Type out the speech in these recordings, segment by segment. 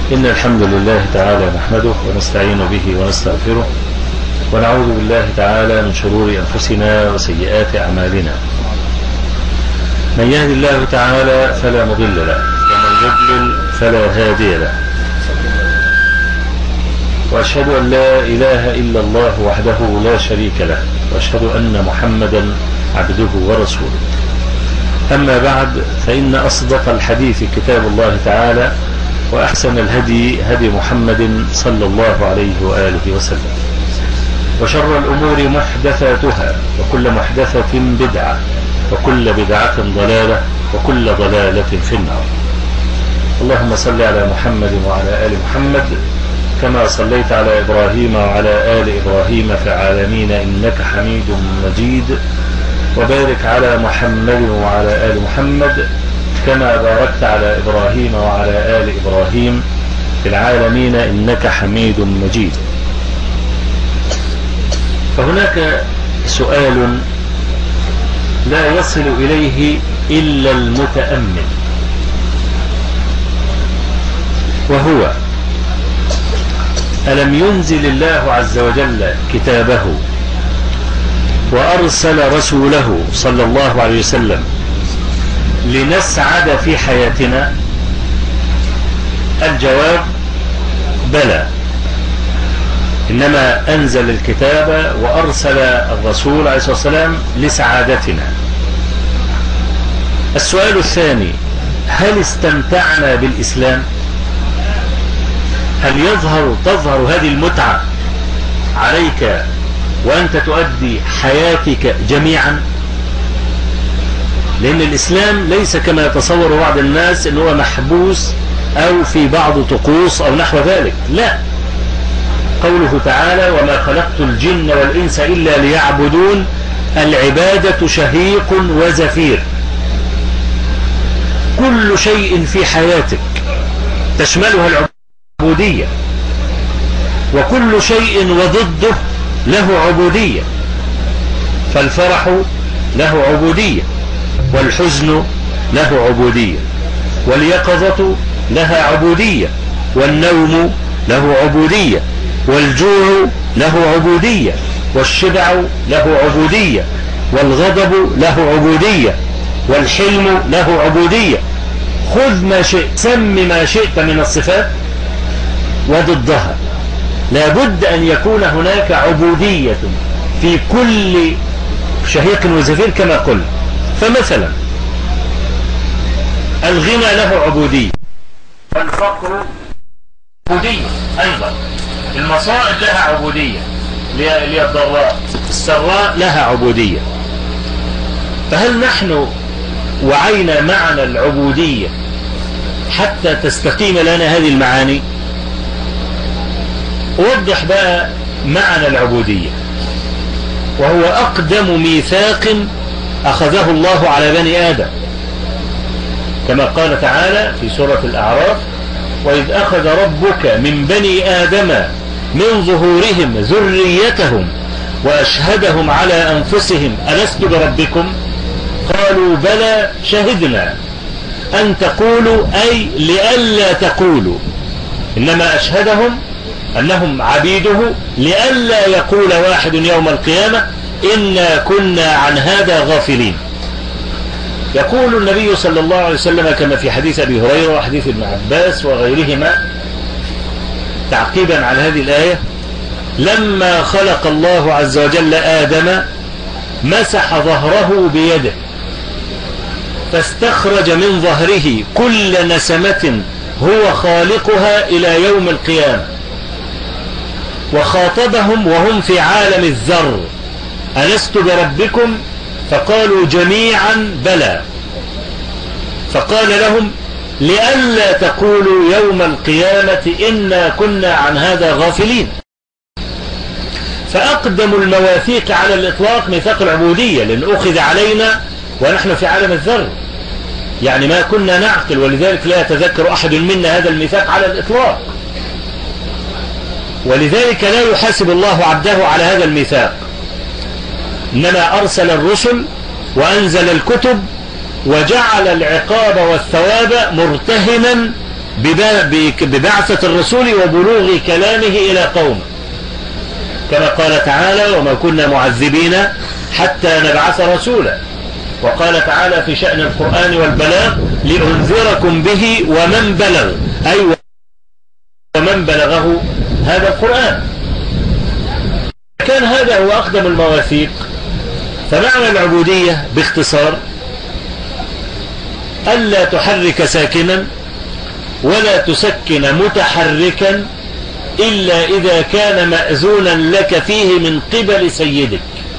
إن الحمد لله تعالى نحمده ونستعين به ونستغفره ونعوذ بالله تعالى من شرور أنفسنا وسيئات أعمالنا من يهد الله تعالى فلا مضل له ومن يضلل فلا هادي له وأشهد أن لا إله إلا الله وحده لا شريك له وأشهد أن محمدا عبده ورسوله أما بعد فإن أصدق الحديث كتاب الله تعالى وأحسن الهدي هدي محمد صلى الله عليه وآله وسلم وشر الأمور محدثاتها وكل محدثة بدعة وكل بدعة ضلالة وكل ضلالة في النار اللهم صل على محمد وعلى آل محمد كما صليت على إبراهيم وعلى آل إبراهيم في العالمين إنك حميد مجيد وبارك على محمد وعلى آل محمد كما باركت على إبراهيم وعلى آل إبراهيم في العالمين إنك حميد مجيد فهناك سؤال لا يصل إليه إلا المتأمل وهو ألم ينزل الله عز وجل كتابه وأرسل رسوله صلى الله عليه وسلم لنسعد في حياتنا الجواب بلى إنما أنزل الكتاب وأرسل الرسول عليه الصلاة والسلام لسعادتنا السؤال الثاني هل استمتعنا بالإسلام هل يظهر تظهر هذه المتعة عليك وأنت تؤدي حياتك جميعا لأن الإسلام ليس كما يتصور بعض الناس أنه محبوس أو في بعض طقوس أو نحو ذلك لا قوله تعالى وما خلقت الجن والإنس إلا ليعبدون العبادة شهيق وزفير كل شيء في حياتك تشملها العبودية وكل شيء وضده له عبودية فالفرح له عبودية والحزن له عبودية واليقظة لها عبودية والنوم له عبودية والجوع له عبودية والشبع له عبودية والغضب له عبودية والحلم له عبودية خذ ما شئت سم ما شئت من الصفات وضدها لابد أن يكون هناك عبودية في كل شهيق وزفير كما قلت فمثلا الغنى له عبودية والفقر عبودية أيضا المصائب لها عبودية للضراء السراء لها عبودية فهل نحن وعينا معنى العبودية حتى تستقيم لنا هذه المعاني أوضح بقى معنى العبودية وهو أقدم ميثاق أخذه الله على بني آدم كما قال تعالى في سورة الأعراف وإذ أخذ ربك من بني آدم من ظهورهم ذريتهم وأشهدهم على أنفسهم ألست بربكم قالوا بلى شهدنا أن تقولوا أي لئلا تقولوا إنما أشهدهم أنهم عبيده لئلا يقول واحد يوم القيامة إنا كنا عن هذا غافلين يقول النبي صلى الله عليه وسلم كما في حديث أبي هريرة وحديث ابن عباس وغيرهما تعقيبا على هذه الآية لما خلق الله عز وجل آدم مسح ظهره بيده فاستخرج من ظهره كل نسمة هو خالقها إلى يوم القيامة وخاطبهم وهم في عالم الذر ألست بربكم فقالوا جميعا بلى فقال لهم لئلا تقولوا يوم القيامة إنا كنا عن هذا غافلين فأقدم المواثيق على الإطلاق ميثاق العبودية لأن أخذ علينا ونحن في عالم الذر يعني ما كنا نعقل ولذلك لا يتذكر أحد منا هذا الميثاق على الإطلاق ولذلك لا يحاسب الله عبده على هذا الميثاق إنما أرسل الرسل وأنزل الكتب وجعل العقاب والثواب مرتهنا ببعثة الرسول وبلوغ كلامه إلى قوم كما قال تعالى وما كنا معذبين حتى نبعث رسولا وقال تعالى في شأن القرآن والبلاغ لأنذركم به ومن بلغ أي ومن بلغه هذا القرآن كان هذا هو أقدم المواثيق فمعنى العبودية باختصار ألا تحرك ساكنا ولا تسكن متحركا إلا إذا كان مأذونا لك فيه من قبل سيدك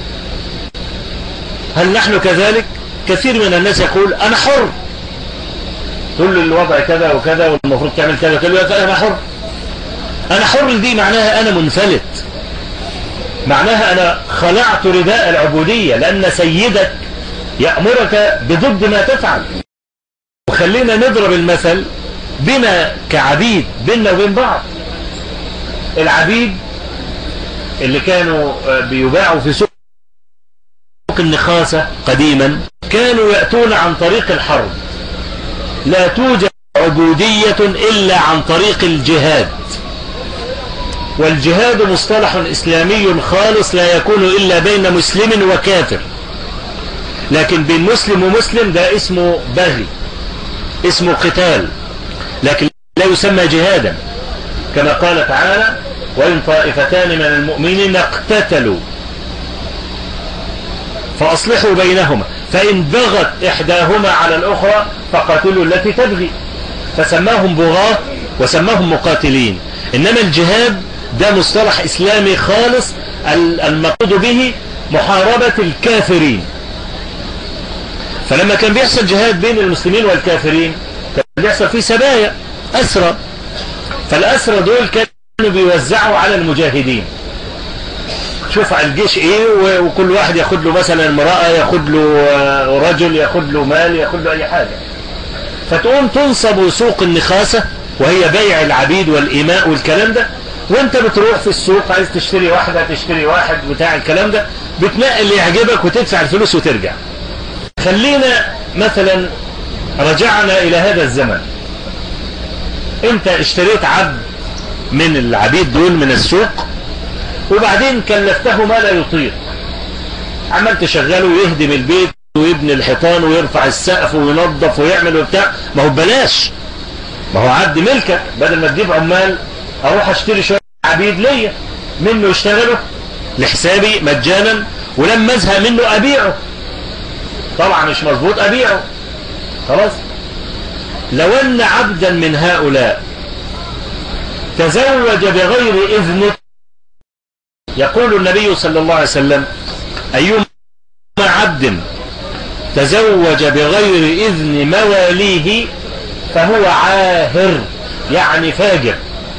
هل نحن كذلك كثير من الناس يقول أنا حر تقول له الوضع كذا وكذا والمفروض تعمل كذا وكذا أنا حر أنا حر دي معناها أنا منفلت معناها أنا خلعت رداء العبودية لأن سيدك يأمرك بضد ما تفعل وخلينا نضرب المثل بنا كعبيد بيننا وبين بعض العبيد اللي كانوا بيباعوا في سوق النخاسة قديما كانوا يأتون عن طريق الحرب لا توجد عبودية إلا عن طريق الجهاد والجهاد مصطلح إسلامي خالص لا يكون إلا بين مسلم وكافر لكن بين مسلم ومسلم ده اسمه بغي اسمه قتال لكن لا يسمى جهادا كما قال تعالى وإن طائفتان من المؤمنين اقتتلوا فأصلحوا بينهما فإن بغت إحداهما على الأخرى فقاتلوا التي تبغي فسماهم بغاة وسماهم مقاتلين إنما الجهاد ده مصطلح إسلامي خالص المقصود به محاربة الكافرين فلما كان بيحصل جهاد بين المسلمين والكافرين كان بيحصل فيه سبايا أسرى فالأسرى دول كانوا بيوزعوا على المجاهدين شوف على الجيش ايه وكل واحد ياخد له مثلا امرأة ياخد له رجل ياخد له مال ياخد له اي حاجة فتقوم تنصب سوق النخاسة وهي بيع العبيد والإيماء والكلام ده وانت بتروح في السوق عايز تشتري واحدة تشتري واحد بتاع الكلام ده بتنقي اللي يعجبك وتدفع الفلوس وترجع خلينا مثلا رجعنا الى هذا الزمن انت اشتريت عبد من العبيد دول من السوق وبعدين كلفته ما لا يطيق عمال تشغله يهدم البيت ويبني الحيطان ويرفع السقف وينظف ويعمل وبتاع ما هو ببلاش ما هو عبد ملكك بدل ما تجيب عمال اروح اشتري شوية عبيد ليا منه يشتغلوا لحسابي مجانا ولما ازهق منه ابيعه طبعا مش مظبوط ابيعه خلاص لو ان عبدا من هؤلاء تزوج بغير اذنك يقول النبي صلى الله عليه وسلم أيما عبد تزوج بغير إذن مواليه فهو عاهر يعني فاجر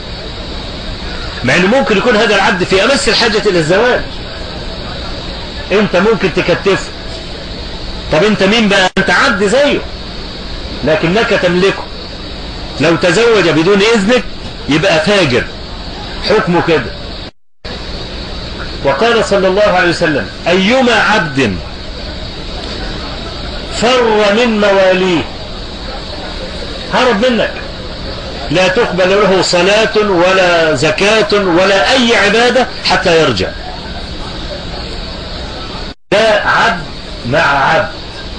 مع انه ممكن يكون هذا العبد في امس الحاجة الى الزواج انت ممكن تكتفه طب انت مين بقى انت عبد زيه لكنك تملكه لو تزوج بدون اذنك يبقى فاجر حكمه كده وقال صلى الله عليه وسلم أيما عبد فر من مواليه هرب منك لا تقبل له صلاة ولا زكاة ولا أي عبادة حتى يرجع ده عبد مع عبد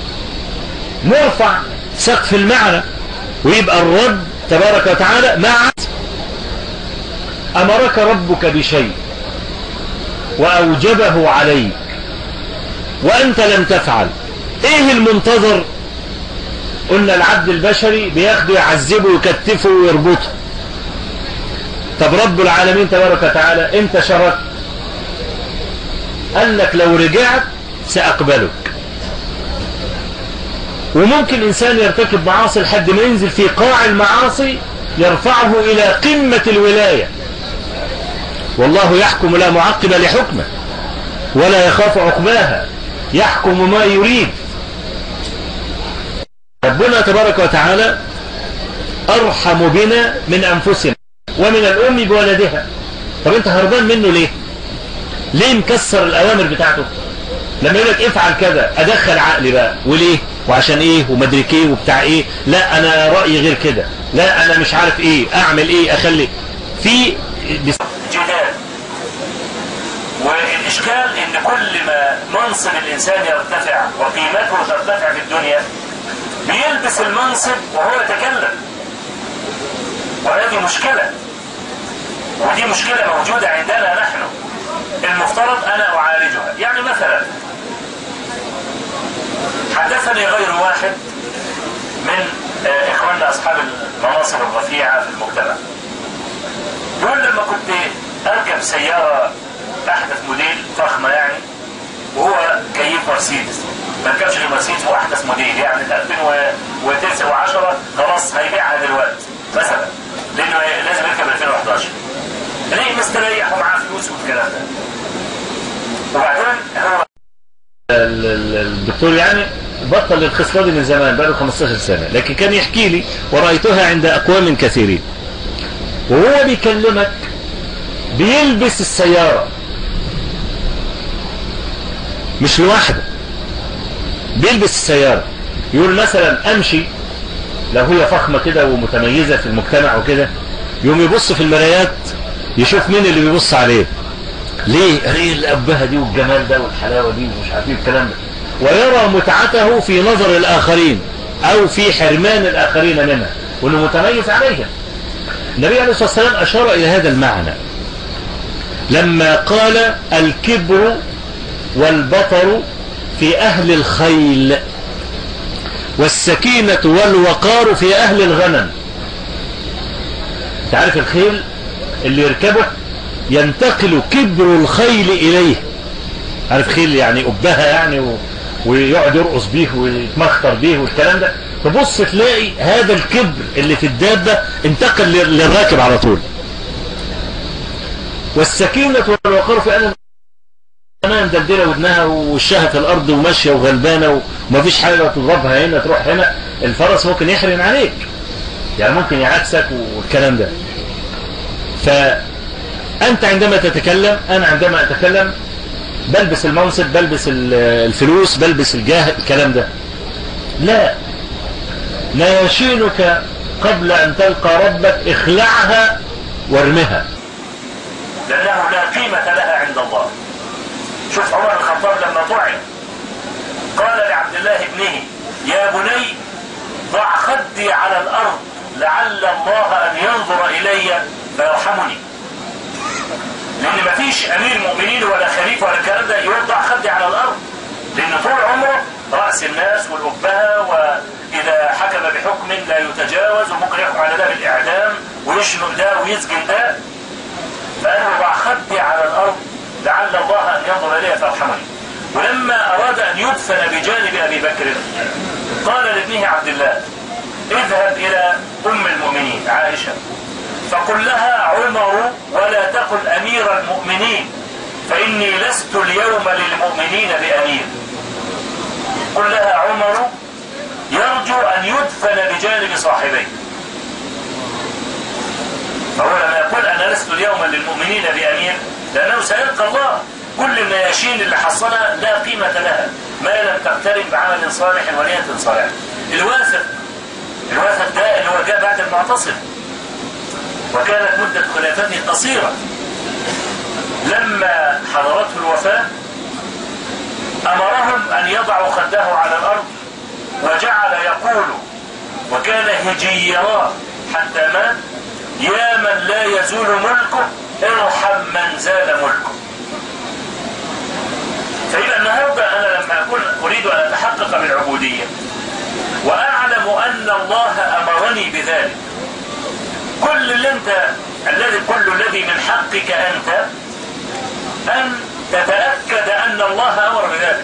نرفع سقف المعنى ويبقى الرب تبارك وتعالى مع عبد أمرك ربك بشيء وأوجبه عليك وأنت لم تفعل إيه المنتظر قلنا العبد البشري بياخده يعذبه ويكتفه ويربطه طب رب العالمين تبارك وتعالى انت شركت قال لك لو رجعت سأقبلك وممكن إنسان يرتكب معاصي لحد ما ينزل في قاع المعاصي يرفعه إلى قمة الولاية والله يحكم لا معقب لحكمه ولا يخاف عقباها يحكم ما يريد ربنا تبارك وتعالى أرحم بنا من أنفسنا ومن الأم بولدها طب أنت هربان منه ليه ليه مكسر الأوامر بتاعته لما يقول لك افعل كذا ادخل عقلي بقى وليه وعشان ايه ومدرك ايه وبتاع ايه لا انا رأيي غير كده لا انا مش عارف ايه اعمل ايه اخلي في جدال والإشكال إن كل ما منصب الإنسان يرتفع وقيمته ترتفع في الدنيا بيلبس المنصب وهو يتكلم وهذه مشكلة ودي مشكلة موجودة عندنا نحن المفترض أنا أعالجها يعني مثلا حدثني غير واحد من إخواننا أصحاب المناصب الرفيعة في المجتمع يقول لما كنت أركب سيارة أحدث موديل فخمة يعني وهو كيف مرسيدس ما ركبش غير مرسيدس هو أحدث موديل يعني 2010 خلاص هيبيعها دلوقتي مثلا لأنه لازم يركب 2011 ليه مستريح ومعاه فلوس والكلام ده وبعدين هو الدكتور يعني بطل الخصلة دي من زمان بقاله 15 سنة لكن كان يحكي لي ورأيتها عند أقوام كثيرين وهو بيكلمك بيلبس السيارة مش لوحده بيلبس السيارة يقول مثلا امشي لو هي فخمة كده ومتميزة في المجتمع وكده يوم يبص في المرايات يشوف مين اللي بيبص عليه ليه ايه الابهة دي والجمال ده والحلاوة دي ومش عارفين الكلام ده ويرى متعته في نظر الاخرين او في حرمان الاخرين منها وانه متميز عليها النبي عليه الصلاة والسلام اشار الى هذا المعنى لما قال الكبر والبطر في اهل الخيل والسكينة والوقار في اهل الغنم تعرف الخيل اللي يركبه ينتقل كبر الخيل اليه عارف خيل يعني أبها يعني و... ويقعد يرقص بيه ويتمخطر بيه والكلام ده تبص تلاقي هذا الكبر اللي في الدابة انتقل للراكب على طول والسكينة والوقار في أهل انا مدلدله ودنها وشها في الارض وماشيه وغلبانه ومفيش حاجه تضربها هنا تروح هنا الفرس ممكن يحرم عليك يعني ممكن يعكسك والكلام ده فانت عندما تتكلم انا عندما اتكلم بلبس المنصب بلبس الفلوس بلبس الجاه الكلام ده لا لا يشينك قبل ان تلقى ربك اخلعها وارمها لأنه لا قيمة لها عند الله شوف عمر الخطاب لما طعن قال لعبد الله ابنه يا بني ضع خدي على الأرض لعل الله أن ينظر إلي فيرحمني لأن مفيش أمير مؤمنين ولا خليفة ولا الكلام ده يوضع خدي على الأرض لأن طول عمره رأس الناس والأبهة وإذا حكم بحكم لا يتجاوز وممكن يحكم على ده بالإعدام ويشنق ده ويسجن ده فأنا ضع خدي على الأرض لعل الله أن ينظر إلي فيرحمني ولما أراد أن يدفن بجانب أبي بكر قال لابنه عبد الله اذهب إلى أم المؤمنين عائشة فقل لها عمر ولا تقل أمير المؤمنين فإني لست اليوم للمؤمنين بأمير قل لها عمر يرجو أن يدفن بجانب صاحبيه فهو لما يقول أنا لست اليوم للمؤمنين بأمير لأنه سيلقى الله كل النياشين اللي حصلها لا قيمة لها ما لم تقترن بعمل صالح ونية صالحة الواثق الواثق ده اللي هو جاء بعد المعتصم وكانت مدة خلافته قصيرة لما حضرته الوفاة أمرهم أن يضعوا خده على الأرض وجعل يقول وكان هجيرا حتى مات يا من لا يزول ملكه ارحم من زال ملكه فيبقى النهارده انا لما اكون اريد ان اتحقق بالعبوديه واعلم ان الله امرني بذلك كل اللي انت الذي كل الذي من حقك انت ان تتاكد ان الله امر بذلك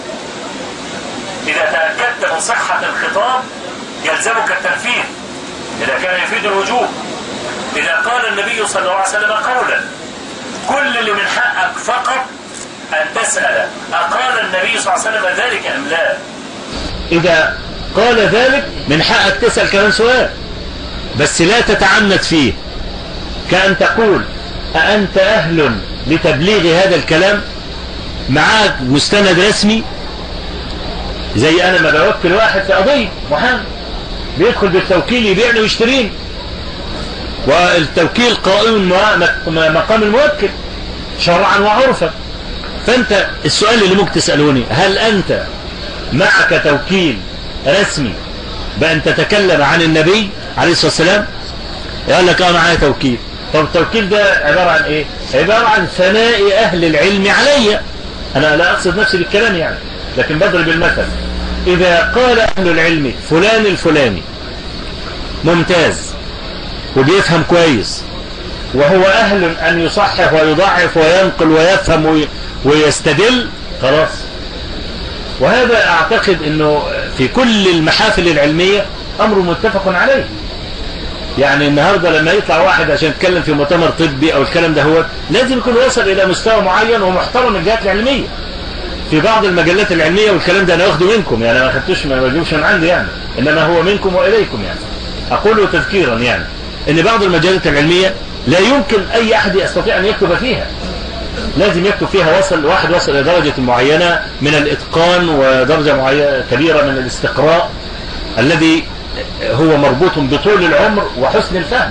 اذا تاكدت من صحه الخطاب يلزمك التنفيذ اذا كان يفيد الوجوب إذا قال النبي صلى الله عليه وسلم قولا كل اللي من حقك فقط أن تسأل أقال النبي صلى الله عليه وسلم ذلك أم لا إذا قال ذلك من حقك تسأل كمان سؤال بس لا تتعنت فيه كأن تقول أأنت أهل لتبليغ هذا الكلام معاك مستند رسمي زي انا ما بوكل واحد في قضية محامي بيدخل بالتوكيل يبيعني ويشتريني والتوكيل قائم مقام الموكل شرعا وعرفا فانت السؤال اللي ممكن تسألوني هل انت معك توكيل رسمي بأن تتكلم عن النبي عليه الصلاة والسلام يقول لك اه معايا توكيل طب التوكيل ده عبارة عن ايه عبارة عن ثناء اهل العلم علي انا لا اقصد نفسي بالكلام يعني لكن بضرب المثل اذا قال اهل العلم فلان الفلاني ممتاز وبيفهم كويس وهو اهل ان يصحح ويضعف وينقل ويفهم ويستدل خلاص وهذا اعتقد انه في كل المحافل العلمية امر متفق عليه يعني النهاردة لما يطلع واحد عشان يتكلم في مؤتمر طبي او الكلام ده هو لازم يكون وصل الى مستوى معين ومحترم من الجهات العلمية في بعض المجلات العلمية والكلام ده انا واخده منكم يعني ما خدتوش ما بجيبش من عندي يعني انما هو منكم واليكم يعني اقوله تذكيرا يعني ان بعض المجلات العلمية لا يمكن اي احد يستطيع ان يكتب فيها لازم يكتب فيها وصل واحد وصل إلى درجة معينة من الإتقان ودرجة معينة كبيرة من الاستقراء الذي هو مربوط بطول العمر وحسن الفهم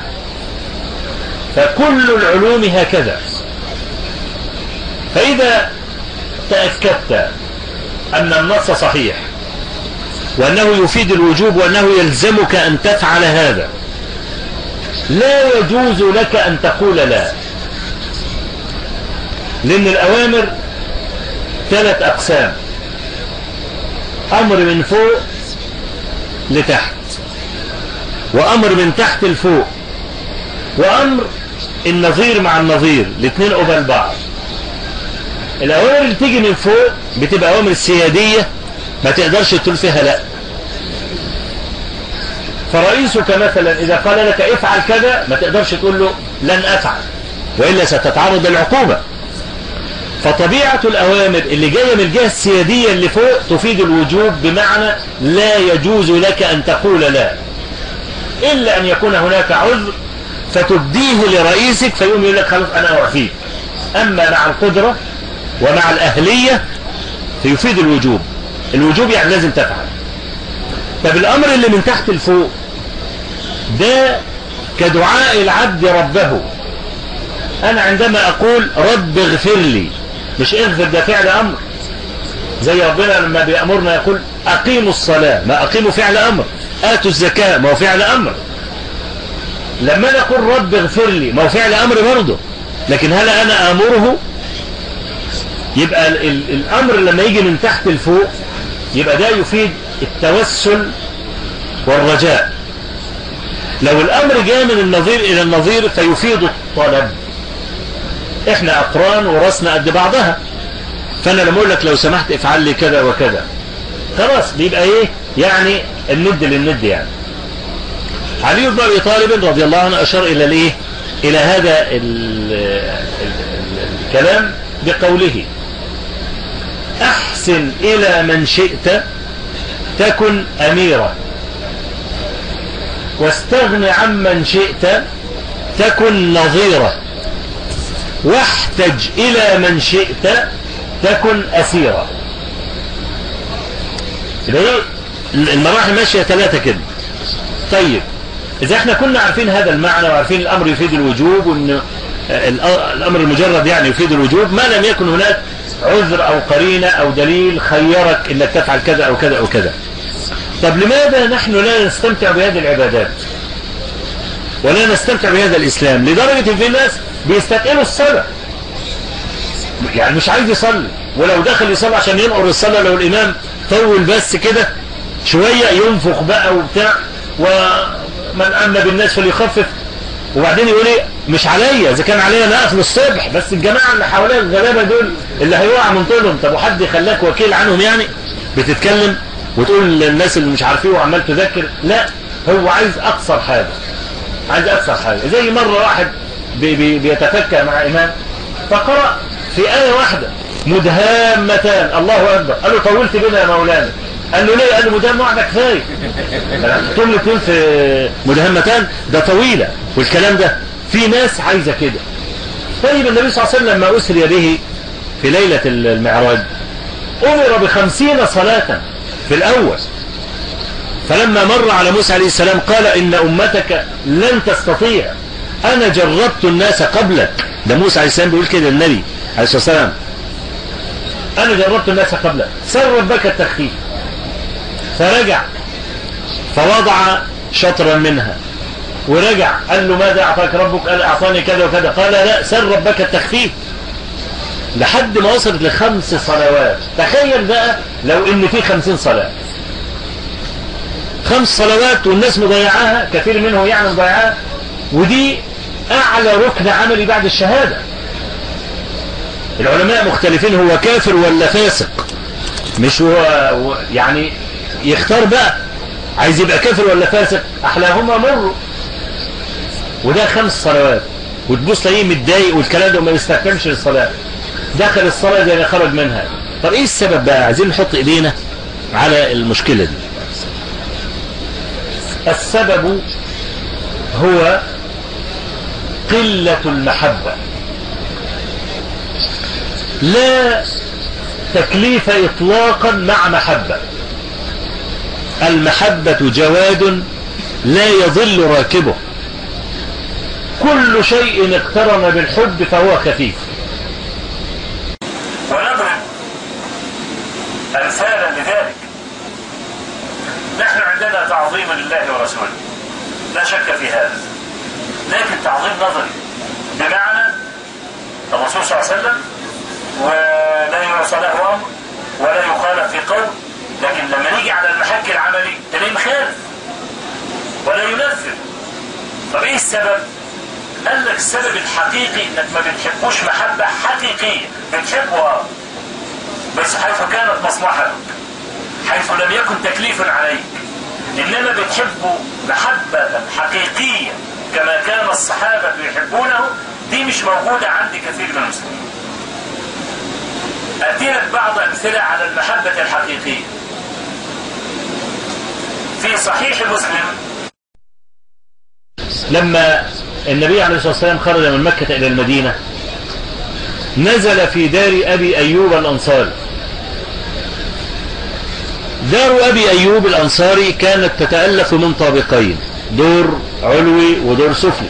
فكل العلوم هكذا فإذا تأكدت أن النص صحيح وأنه يفيد الوجوب وأنه يلزمك أن تفعل هذا لا يجوز لك أن تقول لا لأن الأوامر ثلاث أقسام أمر من فوق لتحت وأمر من تحت لفوق وأمر النظير مع النظير الاثنين قبل بعض الأوامر اللي تيجي من فوق بتبقى أوامر سيادية ما تقدرش تقول فيها لا فرئيسك مثلا إذا قال لك افعل كذا ما تقدرش تقول له لن أفعل وإلا ستتعرض للعقوبة فطبيعة الأوامر اللي جاية من الجهة السيادية اللي فوق تفيد الوجوب بمعنى لا يجوز لك أن تقول لا إلا أن يكون هناك عذر فتبديه لرئيسك فيقوم يقول لك خلاص أنا أعفيك أما مع القدرة ومع الأهلية فيفيد الوجوب الوجوب يعني لازم تفعل طب الأمر اللي من تحت لفوق ده كدعاء العبد ربه أنا عندما أقول رب اغفر لي مش اغفر ده فعل امر زي ربنا لما بيأمرنا يقول اقيموا الصلاة ما اقيموا فعل امر اتوا الزكاة ما هو فعل امر لما انا اقول رب اغفر لي ما هو فعل امر برضه لكن هل انا امره يبقى ال ال الامر لما يجي من تحت لفوق يبقى ده يفيد التوسل والرجاء لو الامر جاء من النظير الى النظير فيفيد الطلب احنا اقران وراسنا قد بعضها فانا لما اقول لك لو سمحت افعل لي كذا وكذا خلاص بيبقى ايه يعني الند للند يعني علي بن ابي طالب رضي الله عنه اشار الى الايه الى هذا ال ال الكلام بقوله احسن الى من شئت تكن اميرا واستغن عمن شئت تكن نظيرا واحتج إلى من شئت تكن أسيرا المراحل ماشية ثلاثة كده طيب إذا احنا كنا عارفين هذا المعنى وعارفين الأمر يفيد الوجوب وأن الأمر المجرد يعني يفيد الوجوب ما لم يكن هناك عذر أو قرينة أو دليل خيرك إنك تفعل كذا أو كذا أو كذا طب لماذا نحن لا نستمتع بهذه العبادات ولا نستمتع بهذا الإسلام لدرجة في ناس بيستثقلوا الصلاة يعني مش عايز يصلي ولو دخل يصلي عشان ينقر الصلاة لو الإمام طول بس كده شوية ينفخ بقى وبتاع ومن أمن بالناس فليخفف وبعدين يقول ايه مش عليا اذا كان عليا انا اقف الصبح بس الجماعه اللي حواليا الغلابه دول اللي هيقع من طولهم طب وحد خلاك وكيل عنهم يعني بتتكلم وتقول للناس اللي مش عارفين وعمال تذكر لا هو عايز اقصر حاجه عايز اقصر حاجه زي مره واحد بي بي بيتفكى مع إمام فقرأ في آية واحدة مدهامتان الله أكبر قال له طولت بنا يا مولانا قال له ليه قال له مدهام واحدة كفاية طول الاثنين في مدهامتان ده طويلة والكلام ده في ناس عايزة كده طيب النبي صلى الله عليه وسلم لما أسري به في ليلة المعراج أمر بخمسين صلاة في الأول فلما مر على موسى عليه السلام قال إن أمتك لن تستطيع أنا جربت الناس قبلك ده موسى عليه السلام بيقول كده للنبي عليه الصلاة والسلام أنا جربت الناس قبلك سر ربك التخفيف فرجع فوضع شطرا منها ورجع قال له ماذا أعطاك ربك قال أعطاني كذا وكذا قال لا سر ربك التخفيف لحد ما وصلت لخمس صلوات تخيل بقى لو ان في خمسين صلاة خمس صلوات والناس مضيعاها كثير منهم يعني مضيعاها ودي اعلى ركن عملي بعد الشهادة العلماء مختلفين هو كافر ولا فاسق مش هو يعني يختار بقى عايز يبقى كافر ولا فاسق احلاهما مروا وده خمس صلوات وتبص تلاقيه متضايق والكلام ده وما يستحكمش للصلاه دخل الصلاة زي ما خرج منها طب ايه السبب بقى عايزين نحط ايدينا على المشكلة دي السبب هو قلة المحبة لا تكليف اطلاقا مع محبة المحبة جواد لا يضل راكبه كل شيء اقترن بالحب فهو خفيف ونضرب أمثالا لذلك نحن عندنا تعظيم لله ورسوله لا شك في هذا لكن تعظيم نظري بمعنى الرسول صلى الله عليه وسلم ولا يعصى له أمر ولا يخالف في قول لكن لما نيجي على المحك العملي تلاقيه مخالف ولا ينفذ طب ايه السبب؟ قال لك السبب الحقيقي انك ما بتحبوش محبة حقيقية بتحبه اه بس حيث كانت مصلحتك حيث لم يكن تكليف عليك انما بتحبه محبة حقيقية كما كان الصحابة يحبونه دي مش موجودة عند كثير من المسلمين ادي لك بعض امثلة على المحبة الحقيقية في صحيح مسلم لما النبي عليه الصلاة والسلام خرج من مكة إلى المدينة نزل في دار أبي أيوب الأنصاري دار أبي أيوب الأنصاري كانت تتألف من طابقين دور علوي ودور سفلي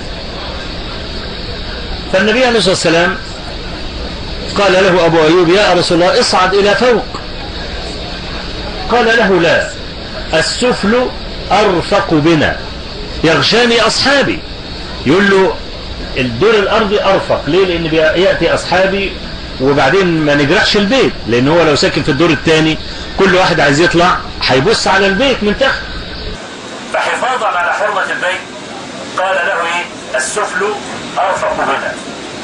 فالنبي عليه الصلاة والسلام قال له أبو أيوب يا رسول الله اصعد إلى فوق قال له لا السفل أرفق بنا يغشاني أصحابي يقول له الدور الأرضي أرفق ليه لأن يأتي أصحابي وبعدين ما نجرحش البيت لأن هو لو ساكن في الدور الثاني كل واحد عايز يطلع هيبص على البيت من تحت فحفاظا على حرمة البيت قال له ايه السفل أرفق بنا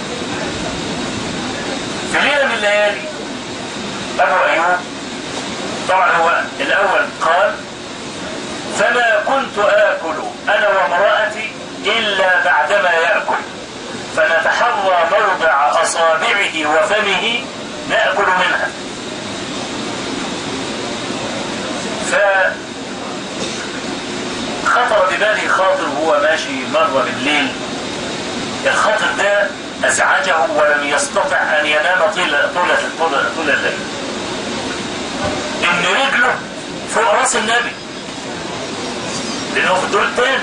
في ليلة من الليالي أبو أيوب طبعا هو الأول قال فما كنت آكل أنا وامرأتي إلا بعدما يأكل فنتحرى موضع أصابعه وفمه نأكل منها فخطر ببالي خاطر وهو ماشي مرة بالليل الخاطر ده أزعجه ولم يستطع أن ينام طول طول طول, طول الليل إن رجله فوق رأس النبي لأنه في الدور الثاني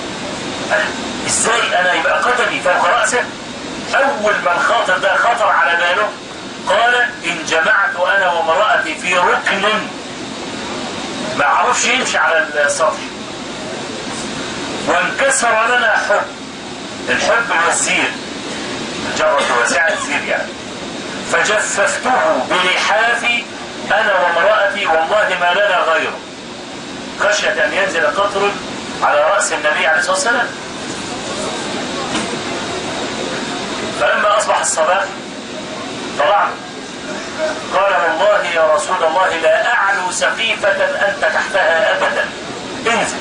ازاي انا يبقى قدمي فوق رأسه اول ما الخاطر ده خطر على باله قال ان جمعت انا وامرأتي في ركن ما عرفش يمشي على السطح وانكسر لنا حب الحب هو الزير الجرة واسعة الزير يعني فجففته بلحافي انا وامرأتي والله ما لنا غيره خشية ان ينزل قطر على رأس النبي عليه الصلاة والسلام فلما أصبح الصباح طلعنا قال والله يا رسول الله لا أعلو سقيفة أنت تحتها أبدا انزل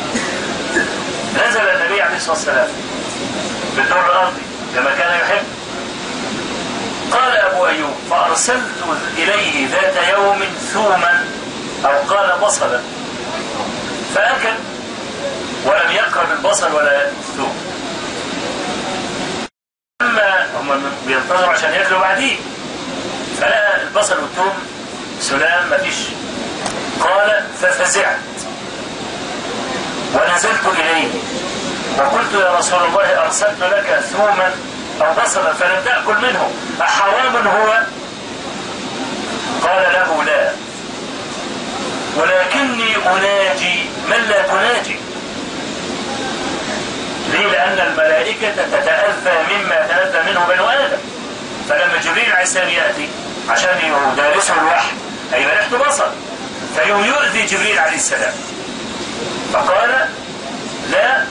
نزل النبي عليه الصلاة والسلام بالدور الأرضي كما كان يحب قال أبو أيوب فأرسلت إليه ذات يوم ثوما أو قال بصلا فأكل ولم يقرب البصل ولا الثوم اما هم بينتظروا عشان ياكلوا بعديه فلقى البصل والثوم سلام مفيش قال ففزعت ونزلت إليه وقلت يا رسول الله أرسلت لك ثوما أو بصلا فلم تأكل منه أحرام هو قال له لا ولكني أناجي من لا تناجي ليه لأن الملائكة تتأذى مما يتأذى منه بنو آدم فلما جبريل عليه السلام يأتي عشان يدارسه الوحي هيبقى ريحته بصل فيوم يؤذي جبريل عليه السلام فقال لا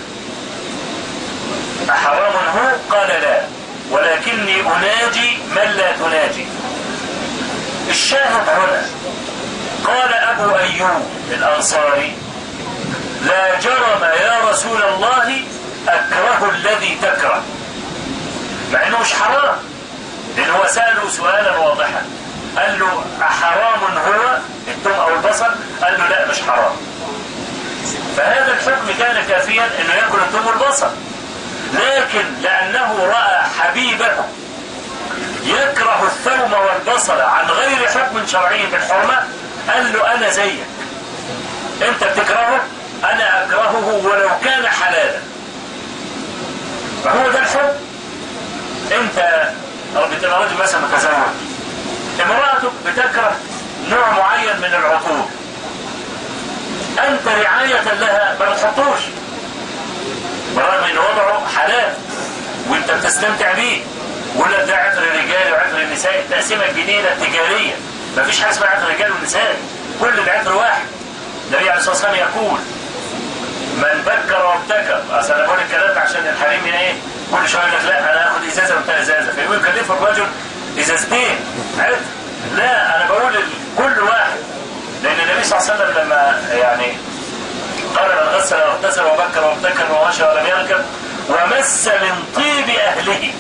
أحرام هو قال لا ولكني أناجي من لا تناجي الشاهد هنا قال أبو أيوب الأنصاري لا جرم يا رسول الله أكره الذي تكره مع أنه مش حرام لأن هو سأله سؤالا واضحا قال له أحرام هو التم أو البصل قال له لا مش حرام فهذا الحكم كان كافيا أنه يأكل التم والبصل لكن لأنه رأى حبيبه يكره الثوم والبصل عن غير حكم شرعي بالحرمة قال له أنا زيك أنت بتكرهه أنا أكرهه ولو كان حلالا فهو ده الحب أنت أو بتبقى راجل مثلا متزوج امرأتك بتكره نوع معين من العطور أنت رعاية لها ما بتحطوش برغم ان وضعه حلال وانت بتستمتع بيه ولا ده عطر الرجال وعطر النساء التقسيمه الجديده التجاريه مفيش حاجه اسمها عطر الرجال والنساء كل العطر واحد النبي عليه الصلاه والسلام يقول من بكر وابتكر اصل انا بقول الكلام ده عشان الحريم ايه كل شويه يقول لك لا انا اخد ازازه وانت ازازه فيقول يكلف الرجل ازازتين عطر لا انا بقول كل واحد لان النبي صلى الله عليه وسلم لما يعني قال من غسل واغتسل وبكر وابتكر ومشى ولم يركب ومس من طيب اهله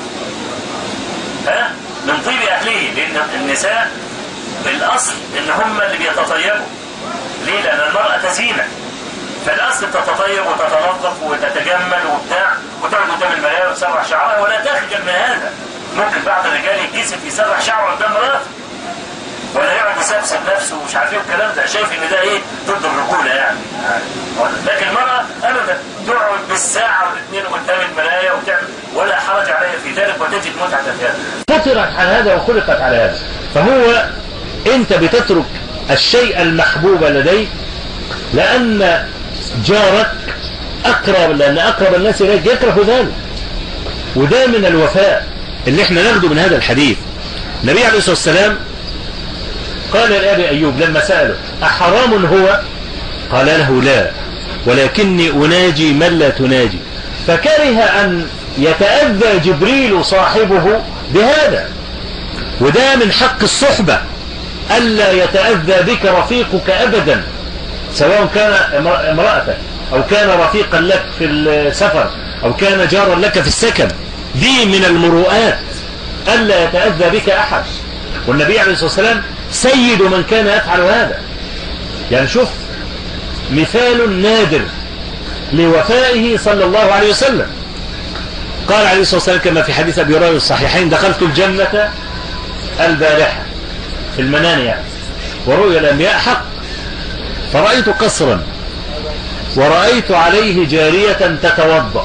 ها من طيب اهله لان النساء الاصل ان هم اللي بيتطيبوا ليه لان المراه زينه فالاصل تتطيب وتتنظف وتتجمل وبتاع وتقعد قدام المرايه وتسرح شعرها ولا تخجل من هذا ممكن بعض الرجال يتكسف يسرح شعره قدام مراته ولا يقعد يسبسب نفسه ومش عارف ايه الكلام ده شايف ان ده ايه ضد الرجوله يعني لكن المراه ابدا تقعد بالساعه والاثنين قدام المرايه وتعمل ولا حرج عليها في ذلك وتجد متعه في هذا فطرت على هذا وخلقت على هذا فهو انت بتترك الشيء المحبوب لديك لان جارك اقرب لان اقرب الناس اليك يكره ذلك وده من الوفاء اللي احنا ناخده من هذا الحديث النبي عليه الصلاه والسلام قال لأبي أيوب لما سأله أحرام هو قال له لا ولكني أناجي من لا تناجي فكره أن يتأذى جبريل صاحبه بهذا وده من حق الصحبة ألا يتأذى بك رفيقك أبدا سواء كان امرأتك أو كان رفيقا لك في السفر أو كان جارا لك في السكن دي من المروءات ألا يتأذى بك أحد والنبي عليه الصلاة والسلام سيد من كان يفعل هذا يعني شوف مثال نادر لوفائه صلى الله عليه وسلم قال عليه الصلاة والسلام كما في حديث أبي هريرة الصحيحين دخلت الجنة البارحة في المنام يعني ورؤيا الأنبياء حق فرأيت قصرا ورأيت عليه جارية تتوضأ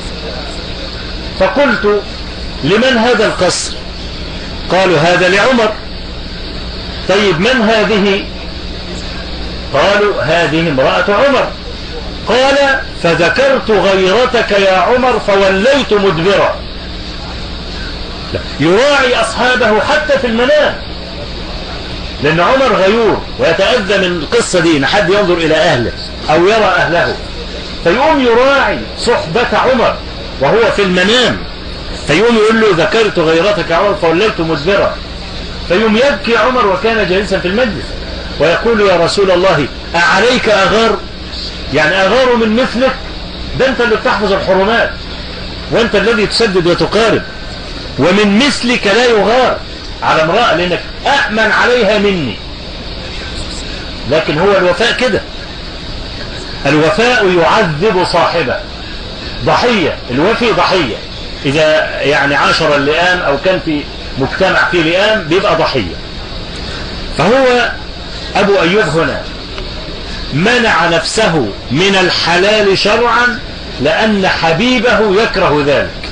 فقلت لمن هذا القصر قالوا هذا لعمر طيب من هذه قالوا هذه امرأة عمر قال فذكرت غيرتك يا عمر فوليت مدبرا يراعي أصحابه حتى في المنام لأن عمر غيور ويتأذى من القصة دي إن حد ينظر إلى أهله أو يرى أهله فيقوم يراعي صحبة عمر وهو في المنام فيقوم يقول له ذكرت غيرتك يا عمر فوليت مدبرا فيوم يبكي عمر وكان جالسا في المجلس ويقول يا رسول الله أعليك أغار يعني أغار من مثلك ده أنت اللي بتحفظ الحرمات وأنت الذي تسدد وتقارب ومن مثلك لا يغار على امرأة لأنك أأمن عليها مني لكن هو الوفاء كده الوفاء يعذب صاحبه ضحية الوفي ضحية إذا يعني عاشر اللئام أو كان في مجتمع فيه لئام بيبقى ضحية فهو أبو أيوب هنا منع نفسه من الحلال شرعا لأن حبيبه يكره ذلك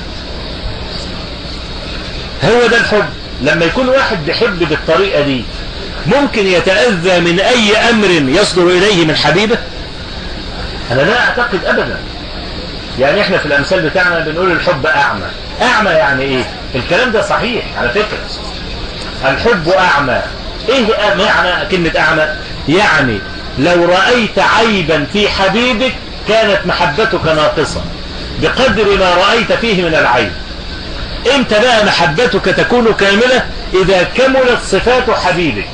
هو ده الحب لما يكون واحد بيحب بالطريقة دي ممكن يتأذى من أي أمر يصدر إليه من حبيبه أنا لا أعتقد أبدا يعني إحنا في الأمثال بتاعنا بنقول الحب أعمى أعمى يعني إيه الكلام ده صحيح على فكرة الحب أعمى إيه معنى كلمة أعمى يعني لو رأيت عيبا في حبيبك كانت محبتك ناقصة بقدر ما رأيت فيه من العيب امتى بقى محبتك تكون كاملة اذا كملت صفات حبيبك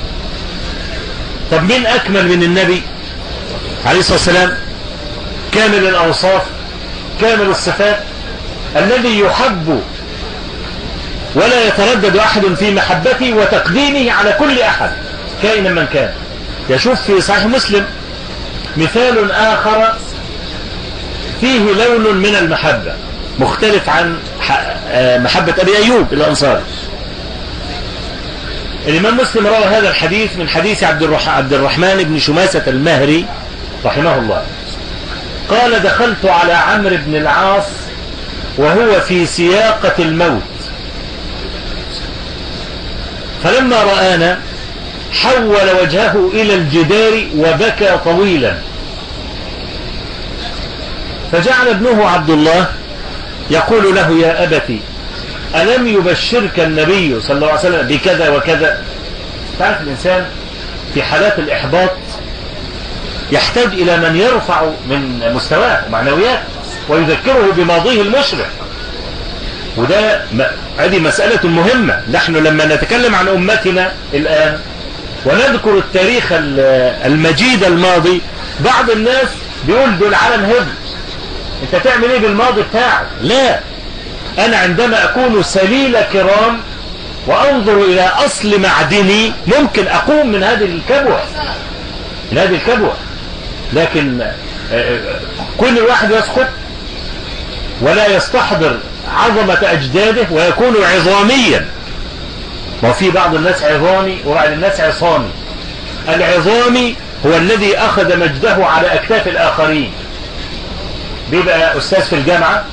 طب مين اكمل من النبي عليه الصلاة والسلام كامل الاوصاف كامل الصفات الذي يحب ولا يتردد احد في محبته وتقديمه على كل احد كائنا من كان يشوف في صحيح مسلم مثال اخر فيه لون من المحبة مختلف عن محبة أبي أيوب الأنصاري الإمام مسلم روى هذا الحديث من حديث عبد, عبد الرحمن بن شماسة المهري رحمه الله قال دخلت على عمرو بن العاص وهو في سياقة الموت فلما رآنا حول وجهه إلى الجدار وبكى طويلا فجعل ابنه عبد الله يقول له يا أبتي ألم يبشرك النبي صلى الله عليه وسلم بكذا وكذا تعرف الإنسان في حالات الإحباط يحتاج إلى من يرفع من مستواه ومعنوياته ويذكره بماضيه المشرق وده هذه مسألة مهمة نحن لما نتكلم عن أمتنا الآن ونذكر التاريخ المجيد الماضي بعض الناس بيقول دول عالم هبل انت تعمل ايه بالماضي بتاعك لا انا عندما اكون سليل كرام وانظر الى اصل معدني ممكن اقوم من هذه الكبوة من هذه الكبوة لكن كل واحد يسقط ولا يستحضر عظمة اجداده ويكون عظاميا وفي بعض الناس عظامي وبعض الناس عصامي العظامي هو الذي اخذ مجده على اكتاف الاخرين بيبقى أستاذ في الجامعة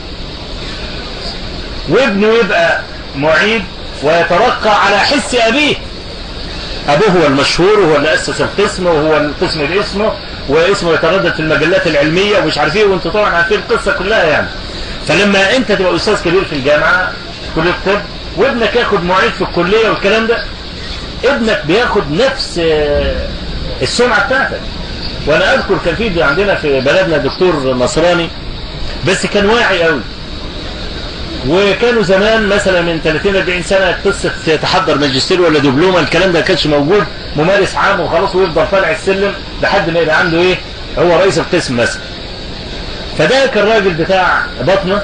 وابنه يبقى معيد ويترقى على حس أبيه أبوه هو المشهور وهو اللي أسس القسم وهو القسم باسمه واسمه يتردد في المجلات العلمية ومش عارف ايه وانتوا طبعا عارفين القصة كلها يعني فلما انت تبقى أستاذ كبير في الجامعة كلية الطب وابنك ياخد معيد في الكلية والكلام ده ابنك بياخد نفس السمعة بتاعتك وانا اذكر كان في عندنا في بلدنا دكتور نصراني بس كان واعي قوي وكانوا زمان مثلا من 30 40 سنه قصه تحضر ماجستير ولا دبلومه الكلام ده ما كانش موجود ممارس عام وخلاص ويفضل طالع السلم لحد ما يبقى عنده ايه هو رئيس القسم مثلا فده كان راجل بتاع بطنه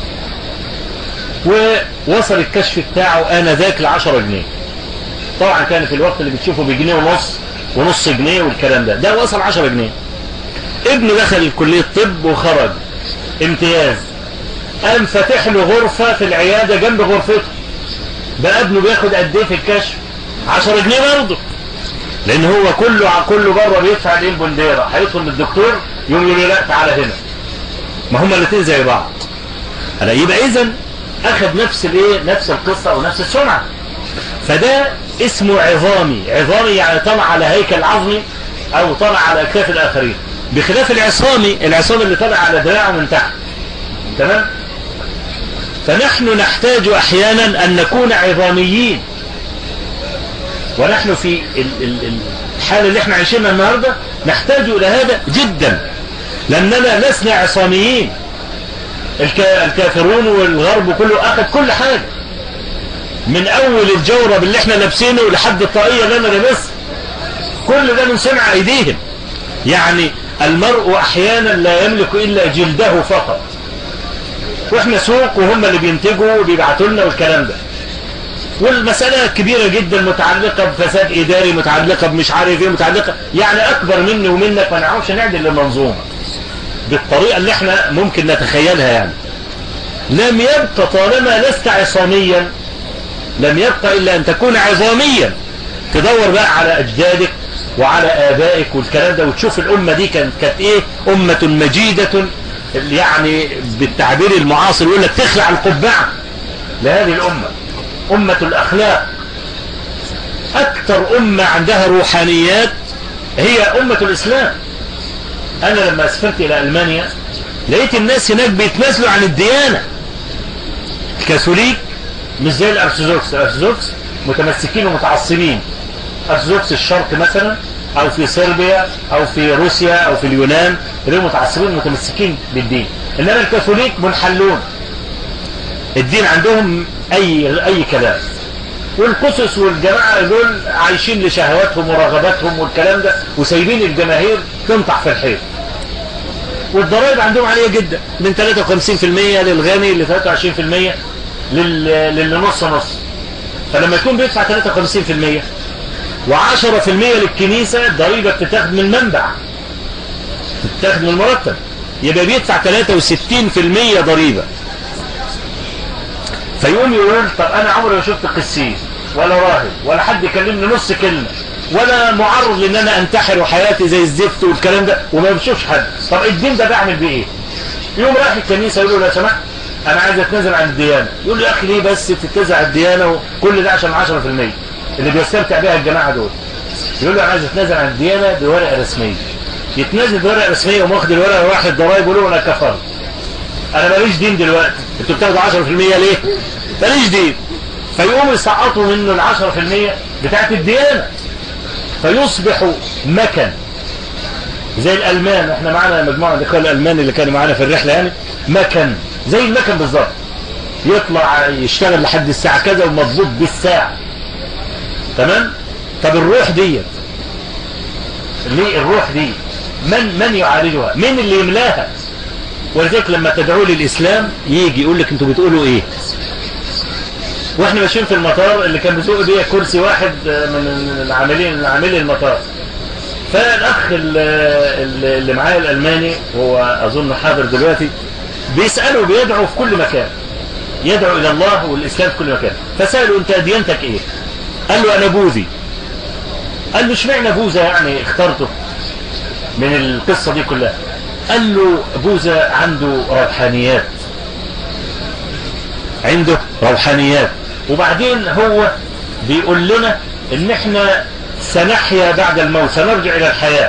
ووصل الكشف بتاعه انذاك ل 10 جنيه طبعا كان في الوقت اللي بتشوفه بجنيه ونص ونص جنيه والكلام ده ده وصل 10 جنيه ابنه دخل كلية طب وخرج امتياز قام فاتح له غرفة في العيادة جنب غرفته بقى ابنه بياخد قد ايه في الكشف 10 جنيه برضه لان هو كله كله بره بيدفع الايه البنديره هيدخل للدكتور يقوم يقول له لا تعالى هنا ما هما الاثنين زي بعض انا يبقى اذا اخذ نفس الايه نفس القصه او نفس السمعه فده اسمه عظامي عظامي يعني طلع على هيكل عظمي او طلع على اكتاف الاخرين بخلاف العصامي العصام اللي طلع على دراعه من تحت تمام فنحن نحتاج احيانا ان نكون عظاميين ونحن في الحالة اللي احنا عايشينها النهاردة نحتاج الى هذا جدا لاننا لسنا عصاميين الكافرون والغرب كله اخذ كل حاجة من اول الجورب اللي احنا لابسينه لحد الطاقية اللي انا لابسها كل ده من صنع ايديهم يعني المرء احيانا لا يملك الا جلده فقط واحنا سوق وهم اللي بينتجوا وبيبعتوا لنا والكلام ده والمسألة كبيرة جدا متعلقة بفساد إداري متعلقة بمش عارف ايه متعلقة يعني أكبر مني ومنك ما نعرفش نعدل للمنظومة بالطريقة اللي احنا ممكن نتخيلها يعني لم يبقى طالما لست عصاميا لم يبقى إلا أن تكون عظاميا تدور بقى على أجدادك وعلى آبائك والكلام ده وتشوف الأمة دي كانت كانت إيه أمة مجيدة يعني بالتعبير المعاصر يقول لك تخلع القبعة لهذه الأمة أمة الأخلاق أكثر أمة عندها روحانيات هي أمة الإسلام أنا لما سافرت إلى ألمانيا لقيت الناس هناك بيتنازلوا عن الديانة الكاثوليك مش زي الأرثوذكس الأرثوذكس متمسكين ومتعصبين أرثوذكس الشرق مثلا أو في صربيا أو في روسيا أو في اليونان اللي متعصبين متمسكين بالدين إنما الكاثوليك منحلون الدين عندهم أي أي كلام والقصص والجماعة دول عايشين لشهواتهم ورغباتهم والكلام ده وسايبين الجماهير تنطح في الحيط والضرائب عندهم عالية جدا من 53% للغني ل 23% للي نص نص فلما يكون بيدفع 53% و10% للكنيسة الضريبة بتتاخد من المنبع بتتاخد من المرتب يبقى بيدفع 63% ضريبة فيقوم يقول طب انا عمري ما شفت قسيس ولا راهب ولا حد يكلمني نص كلمة ولا معرض لان انا انتحر وحياتي زي الزفت والكلام ده وما بشوفش حد طب الدين ده بعمل بيه ايه يوم رايح الكنيسة يقول له لو سمحت انا عايز اتنازل عن الديانة يقول له يا اخي ليه بس تتنازل عن الديانة وكل ده عشان 10% اللي بيستمتع بيها الجماعة دول يقول له انا عايز اتنازل عن الديانة بورقة رسمية يتنازل بورقة رسمية وماخد الورقة وراح الضرايب يقول له انا كفرت انا ماليش دين دلوقتي انتوا بتاخدوا 10% ليه ماليش دين فيقوموا يسقطوا منه ال 10% بتاعت الديانة فيصبح مكن زي الالمان احنا معانا مجموعة من الالمان اللي كانوا معانا في الرحلة يعني مكن زي المكن بالظبط يطلع يشتغل لحد الساعة كذا ومضبوط بالساعة تمام طب الروح ديت ليه الروح دي من من يعالجها مين اللي يملاها ولذلك لما تدعوا للإسلام يجي يقول لك انتوا بتقولوا ايه واحنا ماشيين في المطار اللي كان بيسوق بيا كرسي واحد من العاملين من عاملي المطار فالاخ اللي معايا الالماني هو اظن حاضر دلوقتي بيسأله بيدعو في كل مكان يدعو الى الله والاسلام في كل مكان فسأله انت ديانتك ايه قال له انا بوذي قال له اشمعنى بوذا يعني اخترته من القصة دي كلها قال له بوذا عنده روحانيات عنده روحانيات وبعدين هو بيقول لنا ان احنا سنحيا بعد الموت سنرجع الى الحياة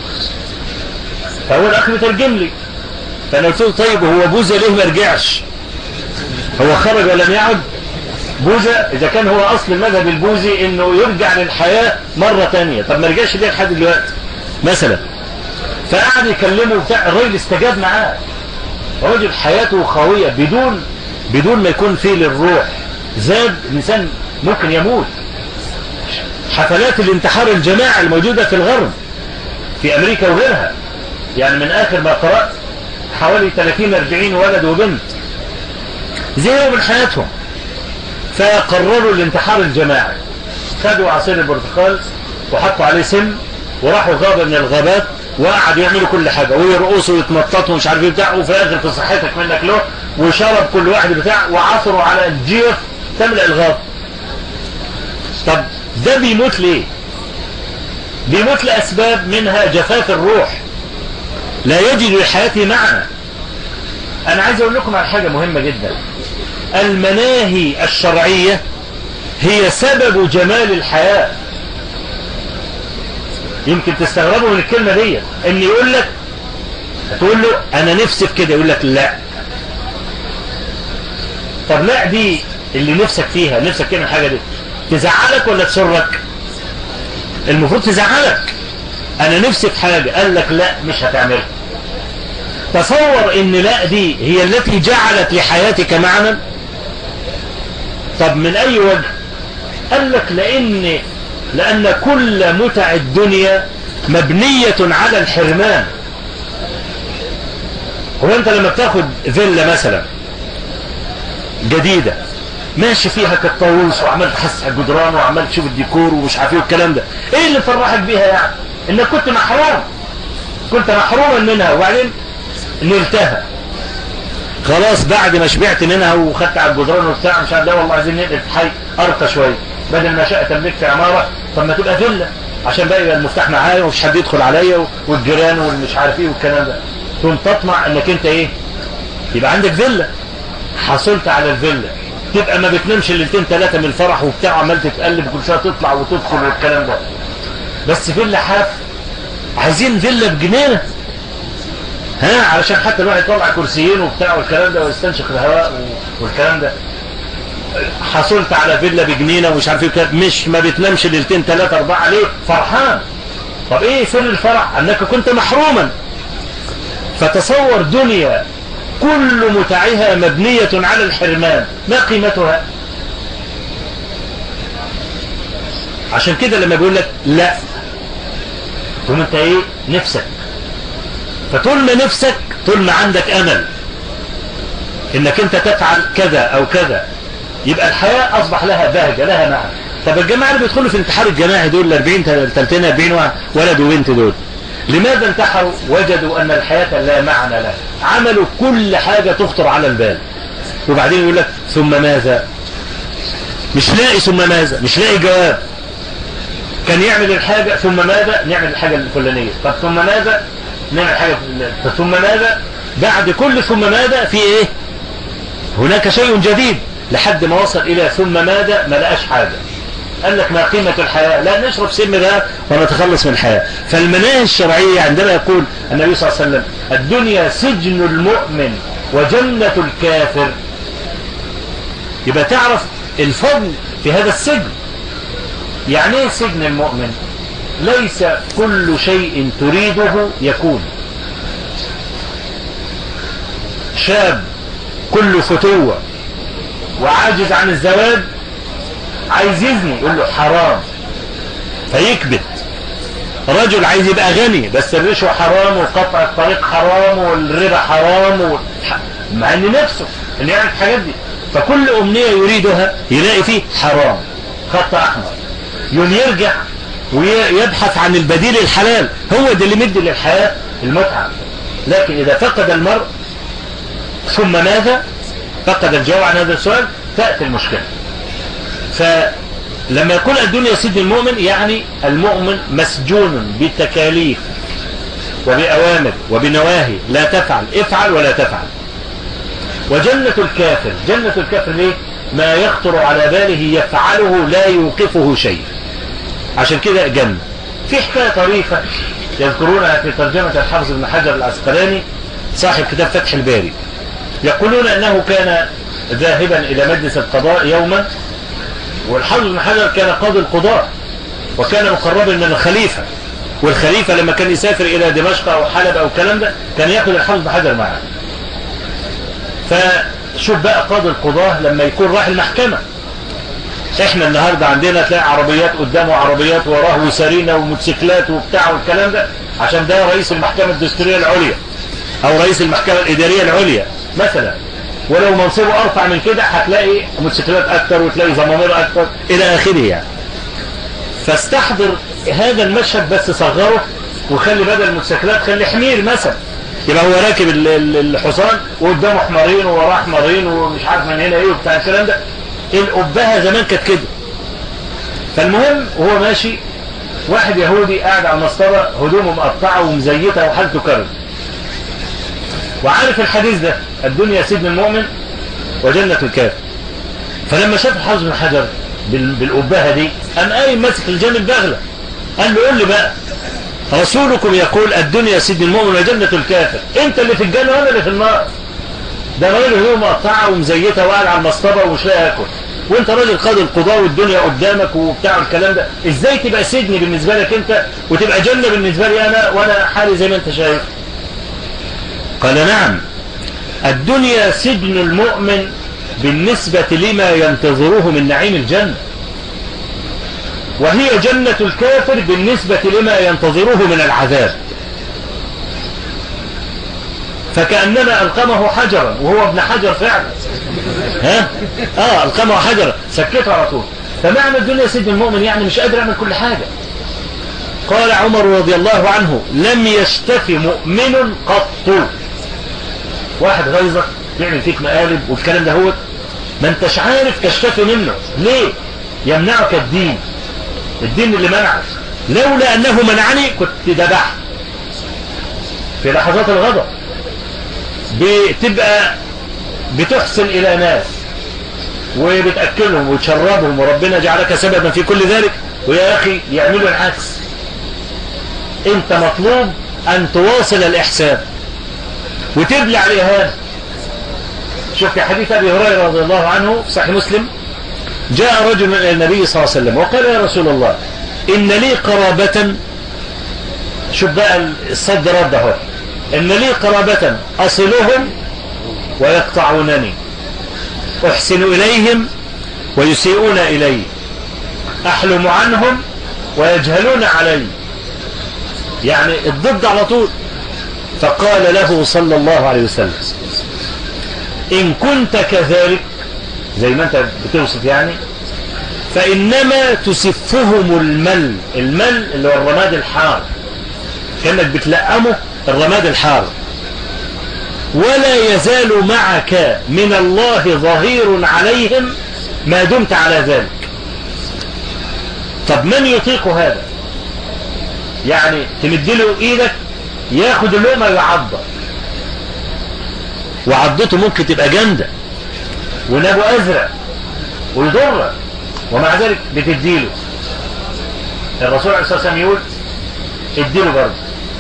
فهو الاخ بيترجم لي فانا قلت له طيب هو بوذا ليه ما رجعش هو خرج ولم يعد بوذا اذا كان هو اصل المذهب البوذي انه يرجع للحياة مرة تانية طب ما رجعش ليه لحد دلوقتي مثلا فقعد يكلمه بتاع الراجل استجاب معاه راجل حياته خاوية بدون بدون ما يكون فيه للروح زاد الإنسان ممكن يموت حفلات الانتحار الجماعي الموجودة في الغرب في أمريكا وغيرها يعني من آخر ما قرأت حوالي 30-40 ولد وبنت زهقوا من حياتهم فقرروا الانتحار الجماعي خدوا عصير البرتقال وحطوا عليه سم وراحوا غابة من الغابات وقعدوا يعملوا كل حاجة ويرقصوا ويتنططوا ومش عارف ايه بتاع وفي الاخر في صحتك منك له وشرب كل واحد بتاع وعثروا على الجيف تملأ الغاب طب ده بيموت ليه بيموت لأسباب منها جفاف الروح لا يجد لحياته معنى انا عايز اقول لكم على حاجة مهمة جدا المناهي الشرعية هي سبب جمال الحياة يمكن تستغربوا من الكلمة دي ان يقول لك تقول له انا نفسي في كده يقول لك لا طب لا دي اللي نفسك فيها نفسك تعمل الحاجة دي تزعلك ولا تسرك المفروض تزعلك انا نفسي في حاجة قال لك لا مش هتعملها تصور ان لا دي هي التي جعلت لحياتك معنى طب من اي وجه قال لك لان لان كل متع الدنيا مبنية على الحرمان هو انت لما بتاخد فيلا مثلا جديدة ماشي فيها كالطاووس وعمال تحس على الجدران وعمال تشوف الديكور ومش عارف ايه والكلام ده ايه اللي فرحك بيها يعني انك كنت محروم كنت محروما منها وبعدين نلتها خلاص بعد ما شبعت منها وخدت على الجدران وبتاع مش عارف ده والله عايزين ننقل في حي ارقى شويه بدل ما شقه تملك في عماره طب ما تبقى فيلا عشان بقى يبقى المفتاح معايا ومش حد يدخل عليا والجيران والمش عارف ايه والكلام ده تقوم تطمع انك انت ايه يبقى عندك فيلا حصلت على الفيلا تبقى ما بتنامش ليلتين ثلاثه من الفرح وبتاع عمال تتقلب كل شويه تطلع وتدخل والكلام ده بس فيلا حاف عايزين فيلا بجنينه ها علشان حتى الواحد يطلع كرسيين وبتاع والكلام ده ويستنشق الهواء والكلام ده حصلت على فيلا بجنينه ومش عارف ايه مش ما بتنامش ليلتين ثلاثه اربعه ليه فرحان طب ايه سر الفرح انك كنت محروما فتصور دنيا كل متعها مبنية على الحرمان ما قيمتها عشان كده لما بيقول لك لا تقول انت ايه نفسك فطول ما نفسك طول ما عندك امل انك انت تفعل كذا او كذا يبقى الحياة اصبح لها بهجة لها معنى طب الجماعة اللي بيدخلوا في الانتحار الجماعي دول ال 40 30 40 ولد وبنت دول لماذا انتحروا وجدوا ان الحياة لا معنى لها عملوا كل حاجة تخطر على البال وبعدين يقول لك ثم ماذا مش لاقي ثم ماذا مش لاقي جواب كان يعمل الحاجة ثم ماذا نعمل الحاجة الفلانية طب ثم ماذا نعمل حاجة ثم ماذا بعد كل ثم ماذا في ايه هناك شيء جديد لحد ما وصل الى ثم ماذا ما لقاش حاجة قال لك ما قيمة الحياة لا نشرب سم ده ونتخلص من الحياة فالمناهج الشرعية عندما يقول النبي صلى الله عليه وسلم الدنيا سجن المؤمن وجنة الكافر يبقى تعرف الفضل في هذا السجن يعني ايه سجن المؤمن ليس كل شيء تريده يكون شاب كل فتوة وعاجز عن الزواج عايز يزني يقول له حرام فيكبت رجل عايز يبقى غني بس الرشوة حرام وقطع الطريق حرام والربا حرام و... مع ان نفسه ان يعرف الحاجات دي فكل امنية يريدها يلاقي فيه حرام خط احمر يوم يرجع ويبحث عن البديل الحلال هو ده اللي مدي للحياة المتعة لكن اذا فقد المرء ثم ماذا فقد الجواب عن هذا السؤال تأتي المشكلة فلما يقول الدنيا سجن المؤمن يعني المؤمن مسجون بتكاليف وبأوامر وبنواهي لا تفعل افعل ولا تفعل وجنة الكافر جنة الكافر ليه ما يخطر على باله يفعله لا يوقفه شيء عشان كده جنة في حكاية طريفة يذكرونها في ترجمة الحافظ بن حجر العسقلاني صاحب كتاب فتح الباري يقولون أنه كان ذاهبا إلى مجلس القضاء يوما والحافظ بن حجر كان قاضي القضاء وكان مقربا من الخليفة والخليفة لما كان يسافر إلى دمشق أو حلب أو الكلام ده كان يأخذ الحافظ بن حجر معه فشوف بقى قاضي القضاة لما يكون راح المحكمة احنا النهاردة عندنا تلاقي عربيات قدامه وعربيات وراه وسرينة وموتوسيكلات وبتاع والكلام ده عشان ده رئيس المحكمة الدستورية العليا او رئيس المحكمة الادارية العليا مثلا ولو منصبه ارفع من كده هتلاقي موتوسيكلات اكتر وتلاقي زمامير اكتر الى اخره يعني فاستحضر هذا المشهد بس صغره وخلي بدل الموتوسيكلات خلي حمير مثلا يبقى هو راكب الحصان وقدامه حمارين ووراه حمارين ومش عارف من هنا ايه وبتاع الكلام ده القبها زمان كانت كده فالمهم وهو ماشي واحد يهودي قاعد على المسطرة هدومه مقطعة ومزيتة وحالته كرب وعارف الحديث ده الدنيا سجن المؤمن وجنة الكافر فلما شاف الحافظ بن حجر بالقبهة دي قام قايم ماسك الجانب بغلة قال له قول لي بقى رسولكم يقول الدنيا سجن المؤمن وجنة الكافر انت اللي في الجنة وانا اللي في النار ده راجل هدوم مقطعة ومزيتة وقاعد على المصطبة ومش لاقي ياكل وانت راجل قاضي القضاء والدنيا قدامك وبتاع الكلام ده ازاي تبقى سجن بالنسبة لك انت وتبقى جنة بالنسبة لي انا وانا حالي زي ما انت شايف قال نعم الدنيا سجن المؤمن بالنسبة لما ينتظره من نعيم الجنة وهي جنة الكافر بالنسبة لما ينتظره من العذاب فكأنما ألقمه حجرا وهو ابن حجر فعلا ها اه ألقمه حجرا سكته على طول فمعنى الدنيا سجن المؤمن يعني مش قادر يعمل كل حاجة قال عمر رضي الله عنه لم يشتف مؤمن قط واحد غيظك يعمل فيك مقالب والكلام ده هو ما انتش عارف تشتفي منه ليه يمنعك الدين الدين اللي منعك لولا انه منعني كنت ذبحت في لحظات الغضب بتبقى بتحسن الى ناس وبتأكلهم وتشربهم وربنا جعلك سببا في كل ذلك ويا أخي يعملوا العكس انت مطلوب ان تواصل الاحسان وتبلع الاهانة شوف في حديث ابي هريرة رضي الله عنه في صحيح مسلم جاء رجل الى النبي صلى الله عليه وسلم وقال يا رسول الله ان لي قرابة شوف بقى الصد رد اهو ان لي قرابة اصلهم ويقطعونني احسن اليهم ويسيئون الي احلم عنهم ويجهلون علي يعني الضد على طول فقال له صلى الله عليه وسلم إن كنت كذلك زي ما أنت بتوصف يعني فإنما تسفهم المل المل اللي هو الرماد الحار كأنك بتلقمه الرماد الحار ولا يزال معك من الله ظهير عليهم ما دمت على ذلك طب من يطيق هذا يعني تمدله ايدك ياخد اللقمة ويعضك وعضته ممكن تبقى جامدة ونابه ازرق ويضرك ومع ذلك بتديله الرسول عليه الصلاة والسلام يقول اديله برضه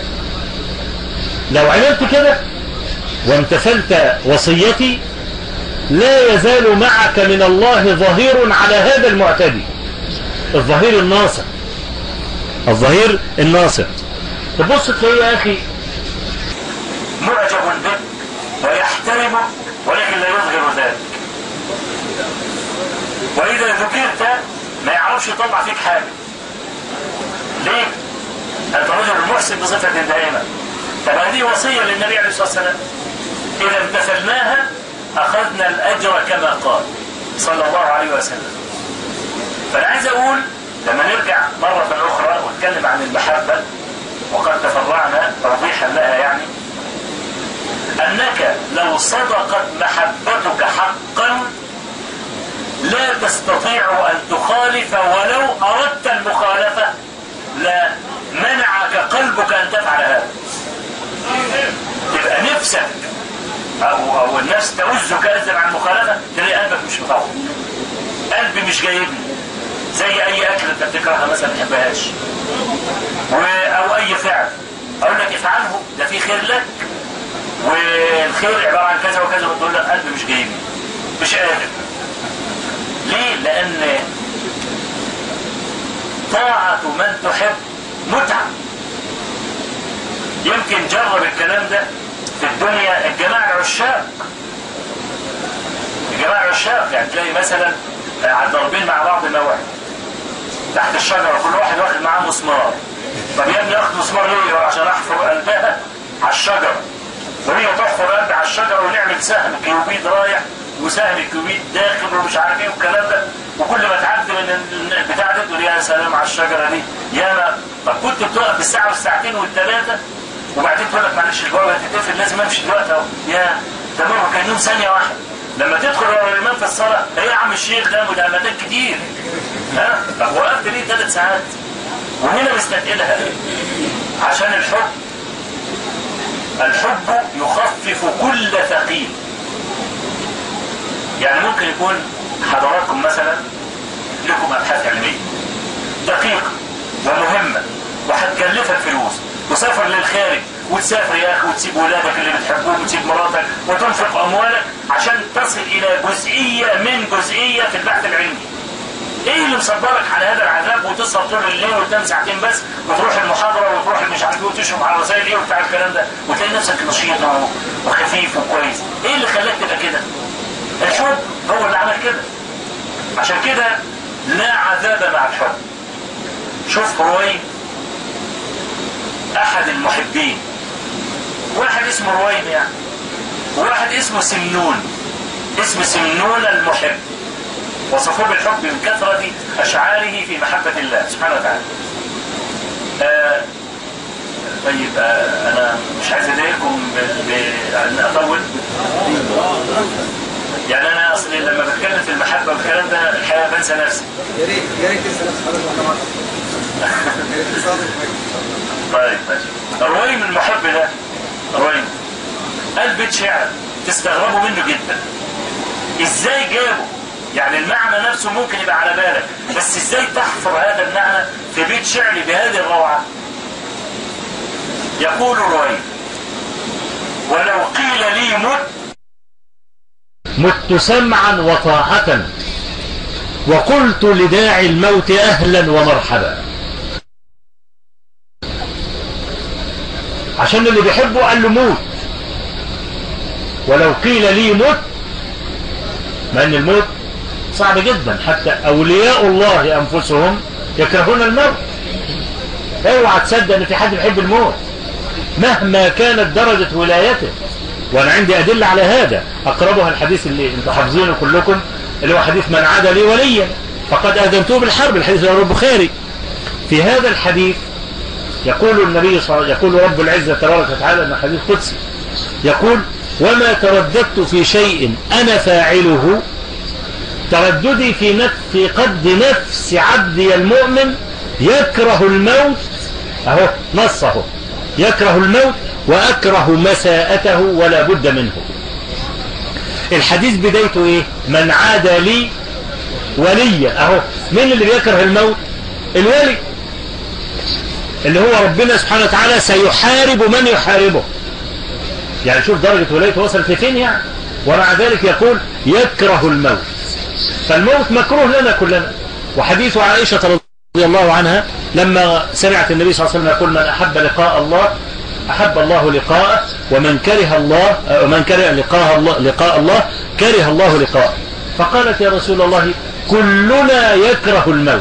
لو عملت كده وامتثلت وصيتي لا يزال معك من الله ظهير على هذا المعتدي الظهير الناصر الظهير الناصر تبص تلاقيه يا أخي معجب بك ويحترمك ولكن لا يظهر ذلك وإذا ذكرت ما يعرفش يطلع فيك حاجة ليه؟ أنت رجل محسن بصفة دائمة طب هذه وصية للنبي عليه الصلاة والسلام إذا امتثلناها أخذنا الأجر كما قال صلى الله عليه وسلم فأنا عايز أقول لما نرجع مرة أخرى ونتكلم عن المحبة وقد تفرعنا توضيحا لها يعني أنك لو صدقت محبتك حقا لا تستطيع أن تخالف ولو أردت المخالفة لا منعك قلبك أن تفعل هذا تبقى نفسك أو, أو النفس تؤزك أذن عن المخالفة تلاقي قلبك مش مطور قلبي مش جايبني زي أي أكل أنت بتكرهها مثلا ما تحبهاش أو أي فعل أقول لك افعله ده في خير لك والخير عبارة عن كذا وكذا وتقول لك قلبي مش جايبني مش قادر ليه؟ لأن طاعة من تحب متعة يمكن جرب الكلام ده في الدنيا الجماعة العشاق الجماعة العشاق يعني تلاقي مثلا ضاربين مع بعض موعد تحت الشجرة كل واحد واخد معاه مسمار طب يا ابني اخد مسمار ليه عشان احفر قلبها على الشجرة وهي تحفر قلبي على الشجرة ونعمل سهم كيوبيد رايح وسهم الكيوبيد داخل ومش عارف ايه والكلام ده وكل ما تعدي من البتاع ده تقول يا سلام على الشجرة دي يا ما طب كنت بتقف بالساعة والساعتين والثلاثة وبعدين تقول لك معلش البوابة هتتقفل لازم امشي دلوقتي اهو يا ده مرة كان يوم ثانية واحدة لما تدخل ورا الامام في الصلاة ايه يا عم الشيخ ده مداهمتين كتير ها طب وقفت ليه ثلاث ساعات وهنا مستثقلها عشان الحب الحب يخفف كل ثقيل يعني ممكن يكون حضراتكم مثلا لكم ابحاث علميه دقيقه ومهمه وهتكلفك فلوس وسافر للخارج وتسافر يا اخي وتسيب ولادك اللي بتحبهم وتسيب مراتك وتنفق اموالك عشان تصل الى جزئيه من جزئيه في البحث العلمي ايه اللي مصبرك على هذا العذاب وتسهر طول الليل وتنام ساعتين بس وتروح المحاضره وتروح مش عارف ايه وتشرب على وسائل ايه وبتاع الكلام ده وتلاقي نفسك نشيط وخفيف وكويس ايه اللي خلاك تبقى كده؟ الحب هو اللي عمل كده عشان كده لا عذاب مع الحب شوف روي احد المحبين واحد اسمه رويم يعني وواحد اسمه سمنون اسم سمنون المحب وصفوه بالحب من كثرة أشعاره في محبة الله سبحانه وتعالى آه طيب آه أنا مش عايز أضايقكم بأن أطول الكلام ده الحقيقه بنسى نفسي يا ريت يا ريت تنسى نفسك حضرتك واحده واحده يا ريت تصادف طيب ماشي الرويم المحب ده الرويم قال بيت شعر تستغربوا منه جدا ازاي جابه يعني المعنى نفسه ممكن يبقى على بالك بس ازاي تحفر هذا المعنى في بيت شعري بهذه الروعة يقول الرويم ولو قيل لي مت مت سمعا وطاعة وقلت لداعي الموت أهلا ومرحبا عشان اللي بيحبه قال له موت ولو قيل لي مت مع ان الموت صعب جدا حتى اولياء الله انفسهم يكرهون الموت اوعى تصدق ان في حد بيحب الموت مهما كانت درجة ولايته وانا عندي ادلة على هذا اقربها الحديث اللي انتم حافظينه كلكم اللي هو حديث من عاد لي وليا فقد اذنته بالحرب الحديث رواه البخاري في هذا الحديث يقول النبي صلى الله عليه وسلم يقول رب العزة تبارك وتعالى ان حديث قدسي يقول وما ترددت في شيء انا فاعله ترددي في نفس في قد نفس عبدي المؤمن يكره الموت اهو نصه يكره الموت واكره مساءته ولا بد منه الحديث بدايته ايه من عاد لي وليا اهو مين اللي بيكره الموت الولي اللي هو ربنا سبحانه وتعالى سيحارب من يحاربه يعني شوف درجة ولايته وصلت لفين يعني ومع ذلك يقول يكره الموت فالموت مكروه لنا كلنا وحديث عائشة رضي الله عنها لما سمعت النبي صلى الله عليه وسلم يقول من أحب لقاء الله أحب الله لقاءه ومن كره الله ومن كره لقاء الله لقاء الله كره الله لقاءه فقالت يا رسول الله كلنا يكره الموت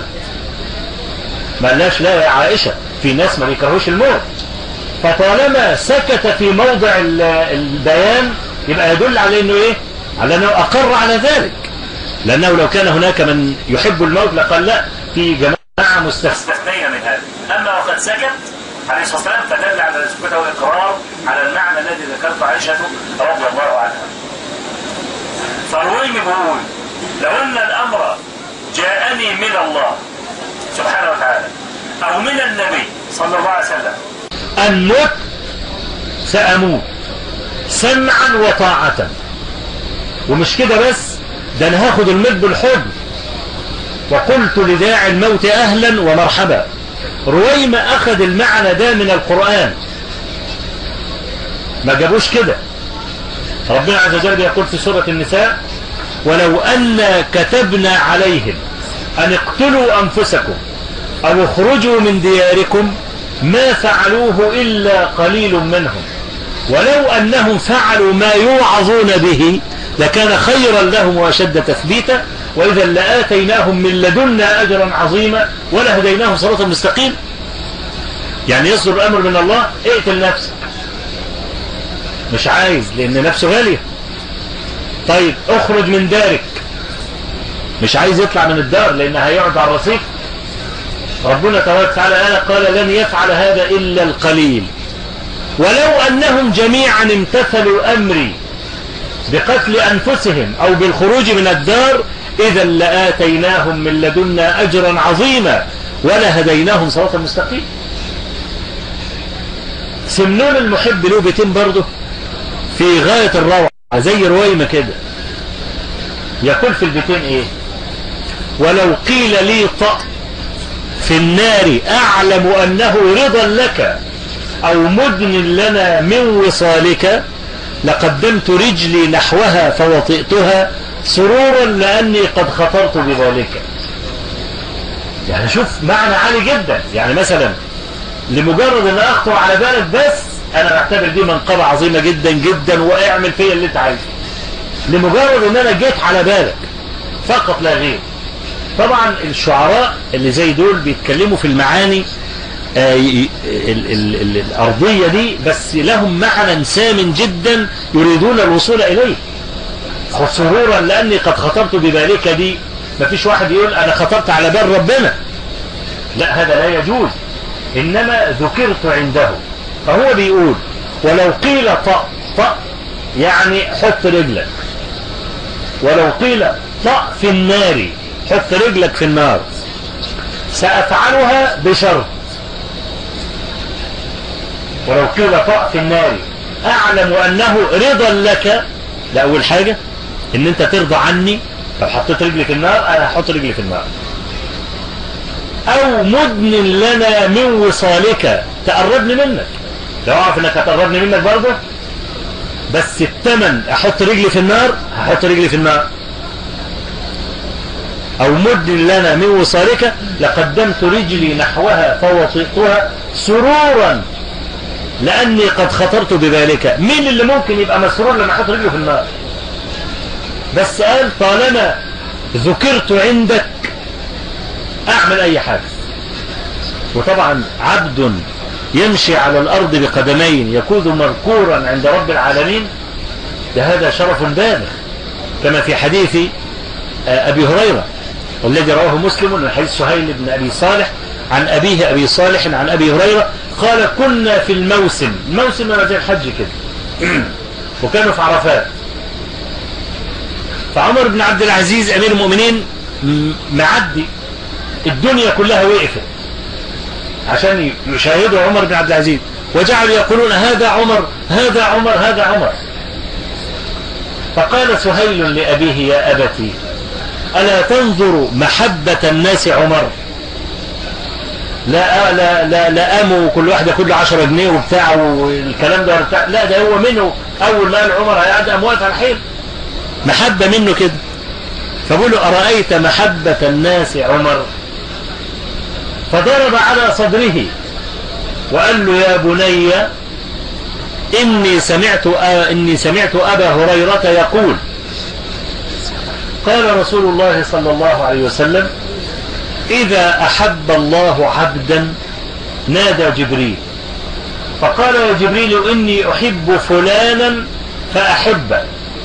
ما قالناش لا يا عائشة في ناس ما بيكرهوش الموت فطالما سكت في موضع البيان يبقى يدل على انه ايه على انه اقر على ذلك لانه لو كان هناك من يحب الموت لقال لا في جماعة مستثنية من هذا اما وقد سكت عليه الصلاة والسلام فدل على سكوته واقرار على المعنى الذي ذكرته عائشة رضي الله عنها فالرويم بيقول لو ان الامر جاءني من الله سبحانه وتعالى او من النبي صلى الله عليه وسلم الموت سأموت سمعا وطاعة ومش كده بس ده انا هاخد الموت بالحضن وقلت لداعي الموت اهلا ومرحبا رويمة اخذ المعنى ده من القرآن ما جابوش كده ربنا عز وجل يقول في سورة النساء ولو أن كتبنا عليهم أن اقتلوا أنفسكم أو اخرجوا من دياركم ما فعلوه إلا قليل منهم ولو أنهم فعلوا ما يوعظون به لكان خيرا لهم وأشد تثبيتا وإذا لآتيناهم من لدنا أجرا عظيما ولهديناهم صراطا مستقيم يعني يصدر الأمر من الله اقتل نفسك مش عايز لأن نفسه غالية طيب اخرج من دارك مش عايز يطلع من الدار لأن هيقعد على الرصيف ربنا تبارك وتعالى قال لن يفعل هذا إلا القليل ولو أنهم جميعا امتثلوا أمري بقتل أنفسهم أو بالخروج من الدار إذا لآتيناهم من لدنا أجرا عظيما ولهديناهم صراطا مستقيم سمنون المحب له بيتين برضه في غاية الروعة زي رويمة كده يقول في البيتين ايه ولو قيل لي طأ في النار أعلم أنه رضا لك أو مدن لنا من وصالك لقدمت رجلي نحوها فوطئتها سرورا لأني قد خطرت بذلك يعني شوف معنى عالي جدا يعني مثلا لمجرد ان اخطر على بالك بس انا بعتبر دي منقبة عظيمة جدا جدا واعمل فيا اللي انت عايزه لمجرد ان انا جيت على بالك فقط لا غير طبعا الشعراء اللي زي دول بيتكلموا في المعاني آه ال ال ال الأرضية دي بس لهم معنى سام جدا يريدون الوصول إليه سرورا لأني قد خطرت بذلك دي مفيش واحد يقول أنا خطرت على بال ربنا لا هذا لا يجوز إنما ذكرت عنده فهو بيقول ولو قيل طأ طأ يعني حط رجلك ولو قيل طأ في النار حط رجلك في النار سأفعلها بشرط ولو قيل طأ في النار أعلم أنه رضا لك لا أول حاجة إن أنت ترضى عني لو حطيت رجلي في النار أنا هحط رجلي في النار أو مدن لنا من وصالك تقربني منك لو أعرف إنك هتقربني منك برضه بس التمن أحط رجلي في النار هحط رجلي في النار أو مدن لنا من وصالك لقدمت رجلي نحوها فوطئتها سرورا لأني قد خطرت بذلك مين اللي ممكن يبقى مسرور لما أحط رجله في النار بس قال طالما ذكرت عندك أعمل أي حاجة وطبعا عبد يمشي على الأرض بقدمين يكون مركورا عند رب العالمين هذا شرف بالغ كما في حديث أبي هريرة والذي رواه مسلم من حديث سهيل بن أبي صالح عن أبيه أبي صالح عن أبي هريرة قال كنا في الموسم الموسم ما زي الحج كده وكانوا في عرفات فعمر بن عبد العزيز أمير المؤمنين معدي الدنيا كلها وقفت عشان يشاهدوا عمر بن عبد العزيز وجعلوا يقولون هذا عمر هذا عمر هذا عمر فقال سهيل لأبيه يا أبتي ألا تنظر محبة الناس عمر لا لا لا لا أمو كل واحد ياخد له 10 جنيه وبتاع والكلام ده بتاع لا ده هو منه أول ما قال عمر هيقعد أموات على الحين محبة منه كده فبقول له أرأيت محبة الناس عمر فضرب على صدره وقال له يا بني إني سمعت إني سمعت أبا هريرة يقول قال رسول الله صلى الله عليه وسلم إذا أحب الله عبدا نادى جبريل فقال يا جبريل إني أحب فلانا فأحبه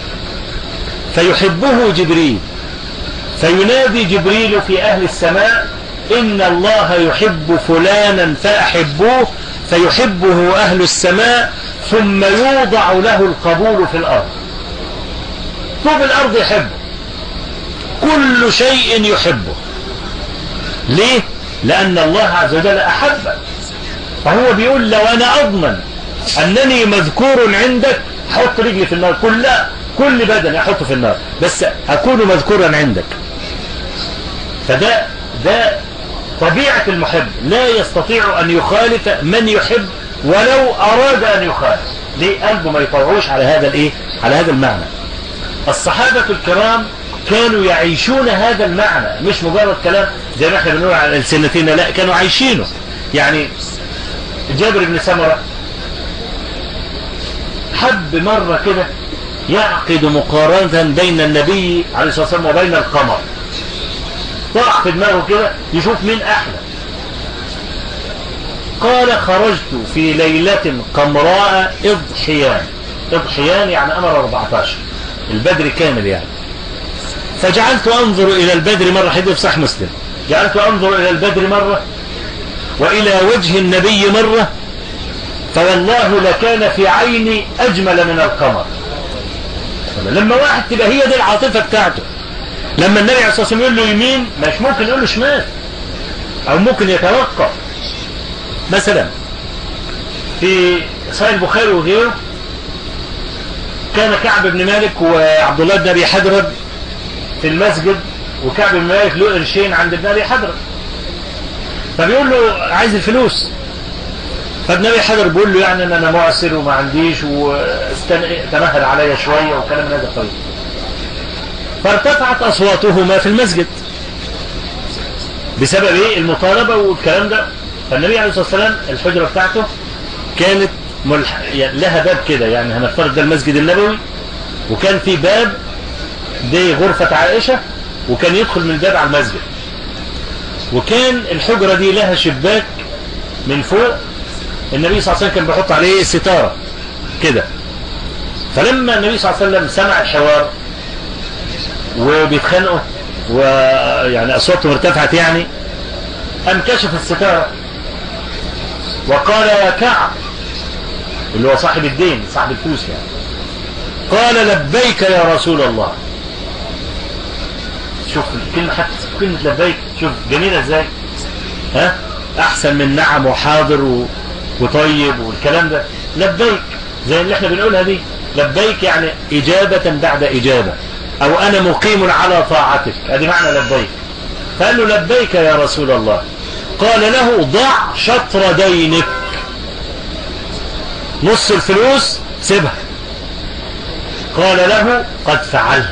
فيحبه جبريل فينادي جبريل في أهل السماء إن الله يحب فلانا فأحبوه فيحبه أهل السماء ثم يوضع له القبول في الأرض طوب الأرض يحبه كل شيء يحبه ليه لأن الله عز وجل أحبه فهو بيقول لو أنا أضمن أنني مذكور عندك حط رجلي في النار كل كل بدن أحطه في النار بس أكون مذكورا عندك فده ده طبيعة المحب لا يستطيع أن يخالف من يحب ولو أراد أن يخالف ليه قلبه ما يطوعوش على هذا الإيه على هذا المعنى الصحابة الكرام كانوا يعيشون هذا المعنى مش مجرد كلام زي ما احنا بنقول على السنتين لا كانوا عايشينه يعني جابر بن سمرة حب مرة كده يعقد مقارنة بين النبي عليه الصلاة والسلام وبين القمر طلع في دماغه كده يشوف مين أحلى قال خرجت في ليلة قمراء إضحيان إضحيان يعني أمر 14 البدر كامل يعني فجعلت أنظر إلى البدر مرة حديث صح مسلم جعلت أنظر إلى البدر مرة وإلى وجه النبي مرة فوالله لكان في عيني أجمل من القمر لما واحد تبقى هي دي العاطفة بتاعته لما النبي عليه الصلاة والسلام يقول له يمين مش ممكن يقول له شمال أو ممكن يتوقف مثلا في صحيح البخاري وغيره كان كعب بن مالك وعبد الله بن أبي حدرد في المسجد وكعب بن مالك له قرشين عند ابن أبي حدرد فبيقول له عايز الفلوس فابن أبي حدر بيقول له يعني أن أنا معسر وما عنديش وتمهل عليا شوية وكلام من هذا القبيل فارتفعت أصواتهما في المسجد بسبب ايه المطالبة والكلام ده فالنبي عليه الصلاة والسلام الحجرة بتاعته كانت ملح... يعني لها باب كده يعني هنفترض ده المسجد النبوي وكان في باب دي غرفة عائشة وكان يدخل من الباب على المسجد وكان الحجرة دي لها شباك من فوق النبي صلى الله عليه وسلم كان بيحط عليه ستارة كده فلما النبي صلى الله عليه وسلم سمع الحوار وبيتخانقوا ويعني اصواتهم ارتفعت يعني قام كشف الستارة وقال يا كعب اللي هو صاحب الدين صاحب الفلوس يعني قال لبيك يا رسول الله شوف كلمة حتى كلمة لبيك شوف جميلة ازاي ها احسن من نعم وحاضر و... وطيب والكلام ده لبيك زي اللي احنا بنقولها دي لبيك يعني اجابة بعد اجابة او انا مقيم على طاعتك ادي معنى لبيك فقال له لبيك يا رسول الله قال له ضع شطر دينك نص الفلوس سيبها قال له قد فعلت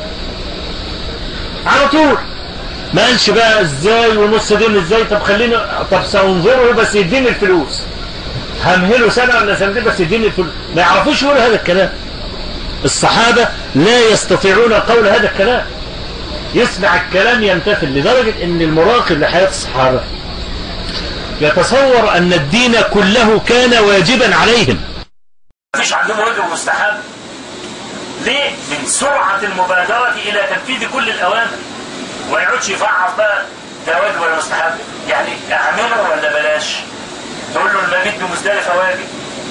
على طول ما قالش بقى ازاي ونص دين ازاي طب خليني طب سانظره بس يديني الفلوس همهله سنة ولا سنتين بس يديني الفلوس ما يعرفوش يقولوا هذا الكلام الصحابة لا يستطيعون قول هذا الكلام يسمع الكلام يمتثل لدرجة ان المراقب لحياة الصحابة يتصور ان الدين كله كان واجبا عليهم مفيش عندهم واجب مستحب ليه؟ من سرعة المبادرة إلى تنفيذ كل الأوامر وما يقعدش يفعص بقى ده واجب ولا مستحب يعني أعمله ولا بلاش تقول له المبيت بمزدلفة واجب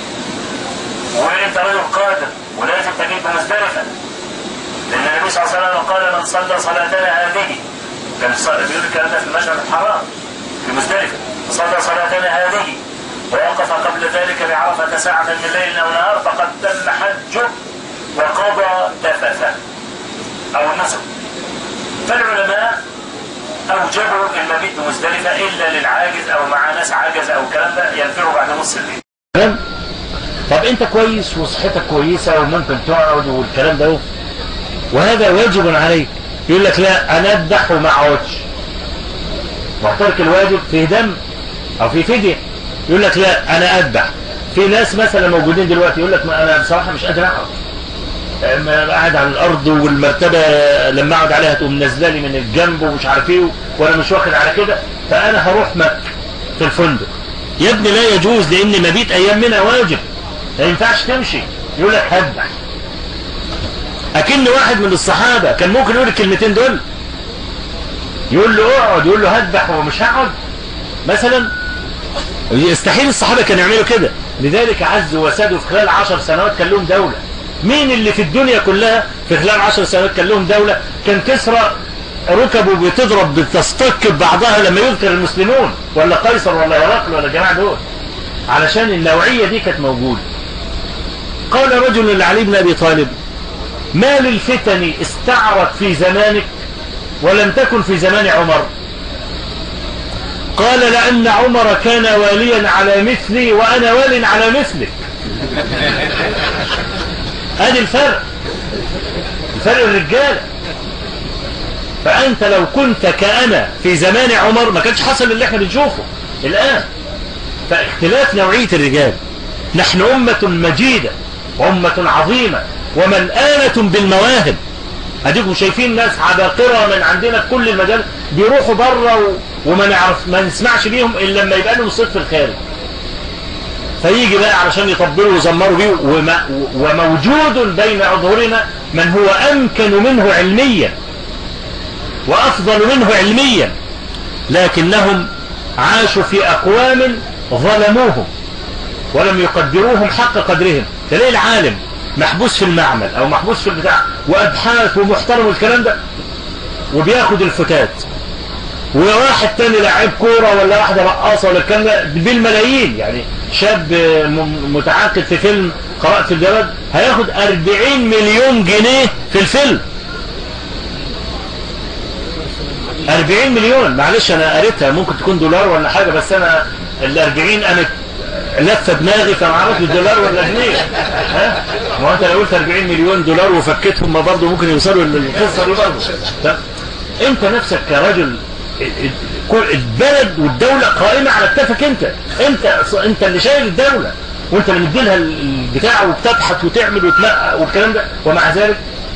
وأنت راجل قادر ولازم تبيت بمزدلفة لأن النبي صلى الله عليه وسلم قال من صلى صلاتنا هذه كان بيقول الكلام ده في المشهد الحرام في مزدلفة صلى صلاتنا هذه ووقف قبل ذلك بعرفة ساعة من ليل أو نهار فقد تم حجه وقضى تفثه أو نسك فالعلماء أوجبوا المبيت بمزدلفة إلا للعاجز أو مع ناس عجز أو الكلام ده ينفروا بعد نص الليل تمام طب انت كويس وصحتك كويسة وممكن تقعد والكلام ده وهذا واجب عليك يقول لك لا انا اذبح وما اقعدش وترك الواجب فيه دم او في فدية يقول لك لا انا اذبح في ناس مثلا موجودين دلوقتي يقول لك ما انا بصراحة مش قادر اقعد أما قاعد على الارض والمرتبة لما اقعد عليها تقوم نازله لي من الجنب ومش عارف ايه وانا مش واخد على كده فانا هروح مكة في الفندق يا ابني لا يجوز لان مبيت ايام منها واجب ما ينفعش تمشي يقول لك هذبح اكن واحد من الصحابة كان ممكن يقول الكلمتين دول يقول له اقعد يقول له هذبح ومش هقعد مثلا يستحيل الصحابة كانوا يعملوا كده لذلك عزوا وسادوا في خلال عشر سنوات كان لهم دولة مين اللي في الدنيا كلها في خلال عشر سنوات كان لهم دولة كان كسرى ركبه بتضرب بتستك ببعضها لما يذكر المسلمون ولا قيصر ولا هرقل ولا الجماعة دول علشان النوعية دي كانت موجودة قال رجل لعلي بن أبي طالب ما للفتن استعرت في زمانك ولم تكن في زمان عمر قال لأن عمر كان واليا على مثلي وأنا وال على مثلك ادي الفرق الفرق الرجالة فأنت لو كنت كأنا في زمان عمر ما كانش حصل اللي احنا بنشوفه الآن فاختلاف نوعية الرجال نحن أمة مجيدة وأمة عظيمة وملآنة بالمواهب اديكم شايفين ناس عباقرة من عندنا في كل المجال بيروحوا بره و... وما نعرف ما نسمعش بيهم الا لما يبقى لهم صيت في الخارج فيجي بقى علشان يطبلوا ويزمروا بيه وما... وموجود بين اظهرنا من هو امكن منه علميا وافضل منه علميا لكنهم عاشوا في اقوام ظلموهم ولم يقدروهم حق قدرهم تلاقي العالم محبوس في المعمل او محبوس في البتاع وابحاث ومحترم والكلام ده وبياخد الفتات وواحد تاني لاعب كوره ولا واحده رقاصه ولا الكلام ده بالملايين يعني شاب متعاقد في فيلم قرات في الجرد هياخد 40 مليون جنيه في الفيلم 40 مليون معلش انا قريتها ممكن تكون دولار ولا حاجه بس انا ال 40 انا لف دماغي فما اعرفش دولار ولا جنيه ها ما هو انت لو قلت 40 مليون دولار وفكتهم ما برضه ممكن يوصلوا للقصه دي برضه انت نفسك كرجل البلد والدوله قائمه على كتافك انت انت انت اللي شايل الدوله وانت اللي مديلها البتاع وبتبحث وتعمل وتنقى والكلام ده ومع ذلك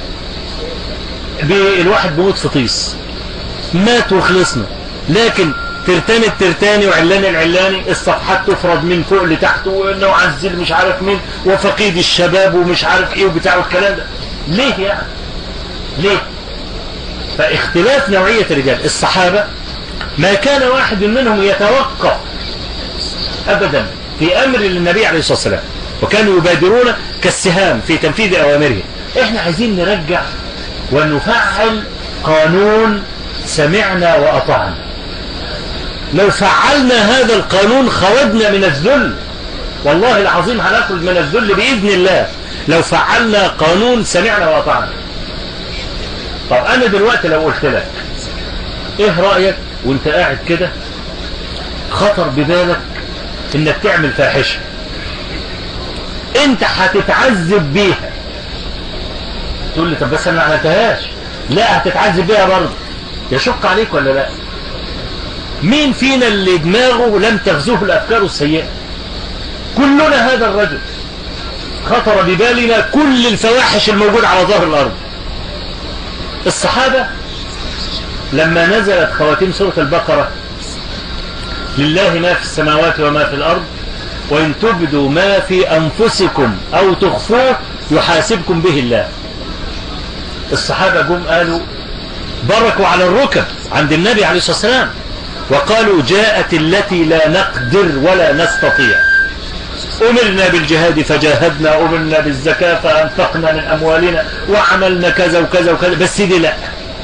الواحد بيموت في طيس مات وخلصنا لكن ترتاني الترتاني وعلاني العلاني الصفحات تفرض من فوق لتحت وانه عزل مش عارف مين وفقيد الشباب ومش عارف ايه وبتاع والكلام ده ليه يعني ليه فاختلاف نوعية الرجال الصحابة ما كان واحد منهم يتوقع ابدا في امر للنبي عليه الصلاة والسلام وكانوا يبادرون كالسهام في تنفيذ اوامره احنا عايزين نرجع ونفعل قانون سمعنا وأطعنا لو فعلنا هذا القانون خرجنا من الذل والله العظيم هنخرج من الذل بإذن الله لو فعلنا قانون سمعنا وأطعنا طب أنا دلوقتي لو قلت لك إيه رأيك وانت قاعد كده خطر ببالك انك تعمل فاحشة انت هتتعذب بيها تقول لي طب بس انا ما عملتهاش لا هتتعذب بيها برضه يشق عليك ولا لا مين فينا اللي دماغه لم تغزوه الافكار السيئة كلنا هذا الرجل خطر ببالنا كل الفواحش الموجودة على ظهر الارض الصحابة لما نزلت خواتيم سورة البقرة لله ما في السماوات وما في الأرض وإن تبدوا ما في أنفسكم أو تخفوه يحاسبكم به الله الصحابة جم قالوا بركوا على الركب عند النبي عليه الصلاة والسلام وقالوا جاءت التي لا نقدر ولا نستطيع أمرنا بالجهاد فجاهدنا أمرنا بالزكاة فأنفقنا من أموالنا وعملنا كذا وكذا وكذا بس دي لا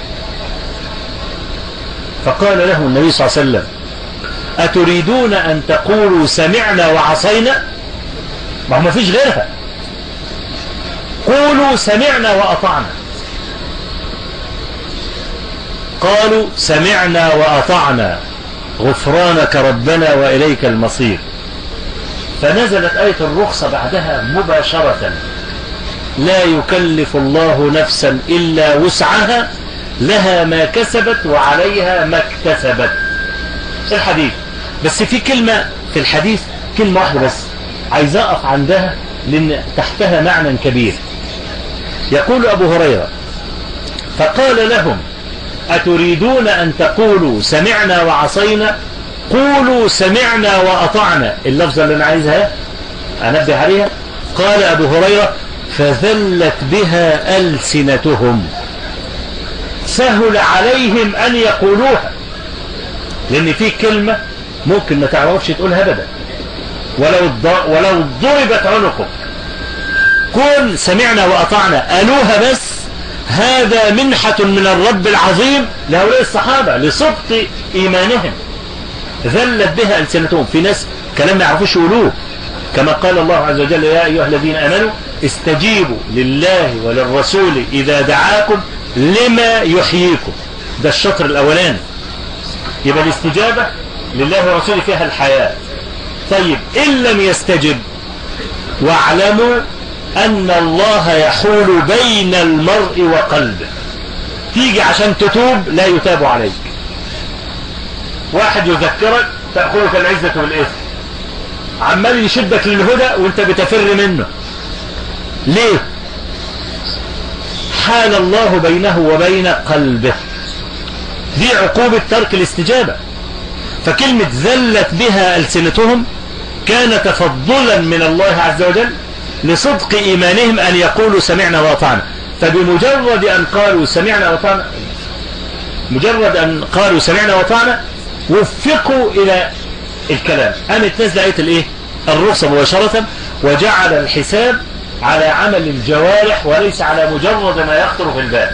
فقال له النبي صلى الله عليه وسلم أتريدون أن تقولوا سمعنا وعصينا ما هو ما فيش غيرها قولوا سمعنا وأطعنا قالوا سمعنا وأطعنا غفرانك ربنا وإليك المصير فنزلت آية الرخصة بعدها مباشرة لا يكلف الله نفسا إلا وسعها لها ما كسبت وعليها ما اكتسبت الحديث بس في كلمة في الحديث كلمة واحدة بس عايز أقف عندها لأن تحتها معنى كبير يقول أبو هريرة فقال لهم أتريدون أن تقولوا سمعنا وعصينا قولوا سمعنا وأطعنا اللفظة اللي أنا عايزها أنبه عليها قال أبو هريرة فذلت بها ألسنتهم سهل عليهم أن يقولوها لأن في كلمة ممكن ما تعرفش تقولها أبدا ولو ولو ضربت عنقك كن سمعنا وأطعنا قالوها بس هذا منحة من الرب العظيم لهؤلاء الصحابة لصدق إيمانهم ذلت بها ألسنتهم في ناس كلام ما يعرفوش يقولوه كما قال الله عز وجل يا أيها الذين آمنوا استجيبوا لله وللرسول إذا دعاكم لما يحييكم ده الشطر الأولاني يبقى الاستجابة لله ورسوله فيها الحياة طيب إن لم يستجب واعلموا أن الله يحول بين المرء وقلبه تيجي عشان تتوب لا يتاب عليك واحد يذكرك تأخذك العزة والإثم عمال يشدك للهدى وانت بتفر منه ليه حال الله بينه وبين قلبه دي عقوبة ترك الاستجابة فكلمة ذلت بها ألسنتهم كان تفضلا من الله عز وجل لصدق إيمانهم أن يقولوا سمعنا وأطعنا فبمجرد أن قالوا سمعنا وأطعنا مجرد أن قالوا سمعنا وأطعنا وفقوا إلى الكلام قامت نزل آية الإيه؟ الرخصة مباشرة وجعل الحساب على عمل الجوارح وليس على مجرد ما يخطر في البال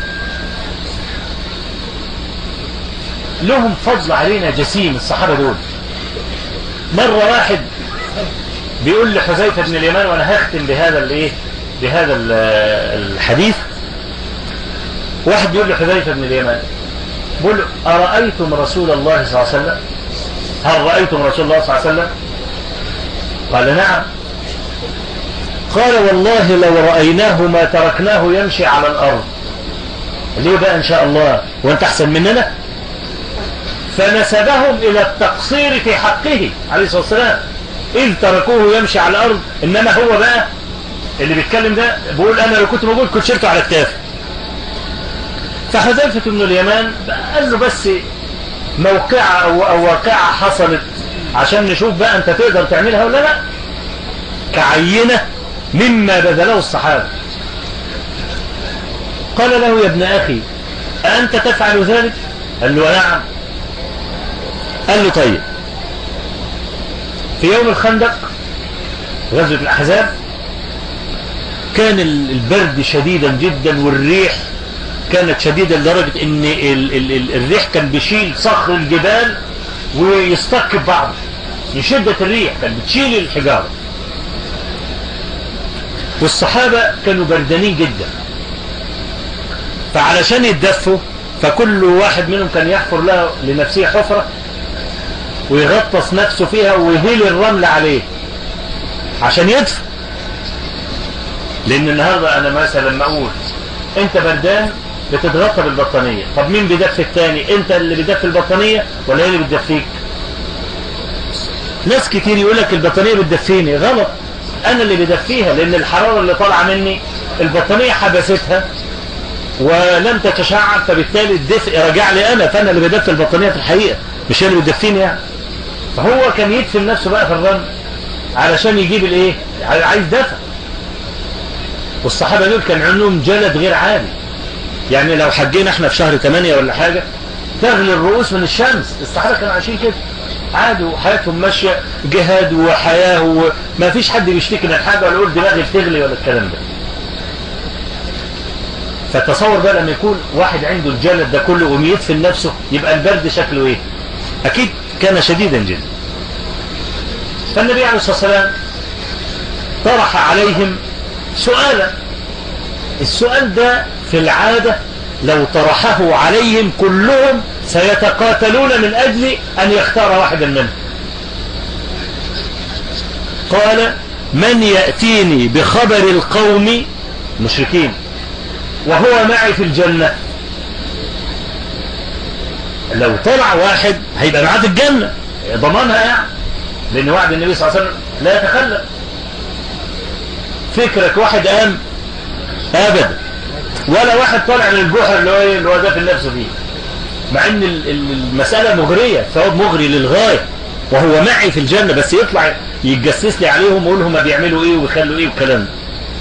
لهم فضل علينا جسيم الصحابة دول مرة واحد بيقول لحذيفة بن اليمان وانا هختم بهذا الايه بهذا الحديث واحد بيقول لحذيفة بن اليمان بيقول أرأيتم رسول الله صلى الله عليه وسلم هل رأيتم رسول الله صلى الله عليه وسلم قال نعم قال والله لو رأيناه ما تركناه يمشي على الأرض ليه بقى إن شاء الله وانت أحسن مننا فنسبهم إلى التقصير في حقه عليه الصلاة والسلام إذ تركوه يمشي على الأرض إنما هو بقى اللي بيتكلم ده بيقول أنا لو كنت موجود كنت شلته على كتافي فحذيفة بن اليمان قال له بس موقعة أو, أو واقعة حصلت عشان نشوف بقى أنت تقدر تعملها ولا لا كعينة مما بذله الصحابة قال له يا ابن أخي أنت تفعل ذلك قال له نعم قال له طيب في يوم الخندق غزوة الأحزاب كان البرد شديدا جدا والريح كانت شديدة لدرجة ان ال ال ال الريح كان بيشيل صخر الجبال ويصطك ببعض من شدة الريح كان بتشيل الحجارة والصحابة كانوا بردانين جدا فعلشان يتدفوا فكل واحد منهم كان يحفر له لنفسه حفرة ويغطس نفسه فيها ويهيل الرمل عليه عشان يدفى لان النهاردة انا مثلا لما اقول انت بردان بتتغطى بالبطانية طب مين بيدفي التاني انت اللي بيدفي البطانية ولا هي اللي بتدفيك ناس كتير يقول لك البطانية بتدفيني غلط انا اللي بدفيها لان الحرارة اللي طالعة مني البطانية حبستها ولم تتشعب فبالتالي الدفء رجع لي انا فانا اللي بدفي البطانية في الحقيقة مش هي اللي بتدفيني يعني فهو كان يدفن نفسه بقى في الرمل علشان يجيب الايه عايز دفع والصحابة دول كان عندهم جلد غير عادي يعني لو حجينا احنا في شهر 8 ولا حاجة تغلي الرؤوس من الشمس الصحابة كانوا عايشين كده عادوا حياتهم ماشية جهاد وحياة وما فيش حد بيشتكي من حاجة ولا يقول دماغي بتغلي ولا الكلام ده فتصور بقى لما يكون واحد عنده الجلد ده كله ويدفن نفسه يبقى البرد شكله ايه اكيد كان شديدا جدا فالنبي عليه الصلاة والسلام طرح عليهم سؤالا السؤال ده في العادة لو طرحه عليهم كلهم سيتقاتلون من أجل أن يختار واحدا منهم قال من يأتيني بخبر القوم مشركين وهو معي في الجنة لو طلع واحد هيبقى معاه في الجنة ضمانها يعني لأن وعد النبي صلى الله عليه وسلم لا يتخلف فكرك واحد قام أبدا ولا واحد طالع من البحر اللي هو ايه اللي هو دافن نفسه فيه مع ان المسألة مغرية ثواب مغري للغاية وهو معي في الجنة بس يطلع يتجسس لي عليهم ويقول لهم بيعملوا ايه ويخلوا ايه والكلام ده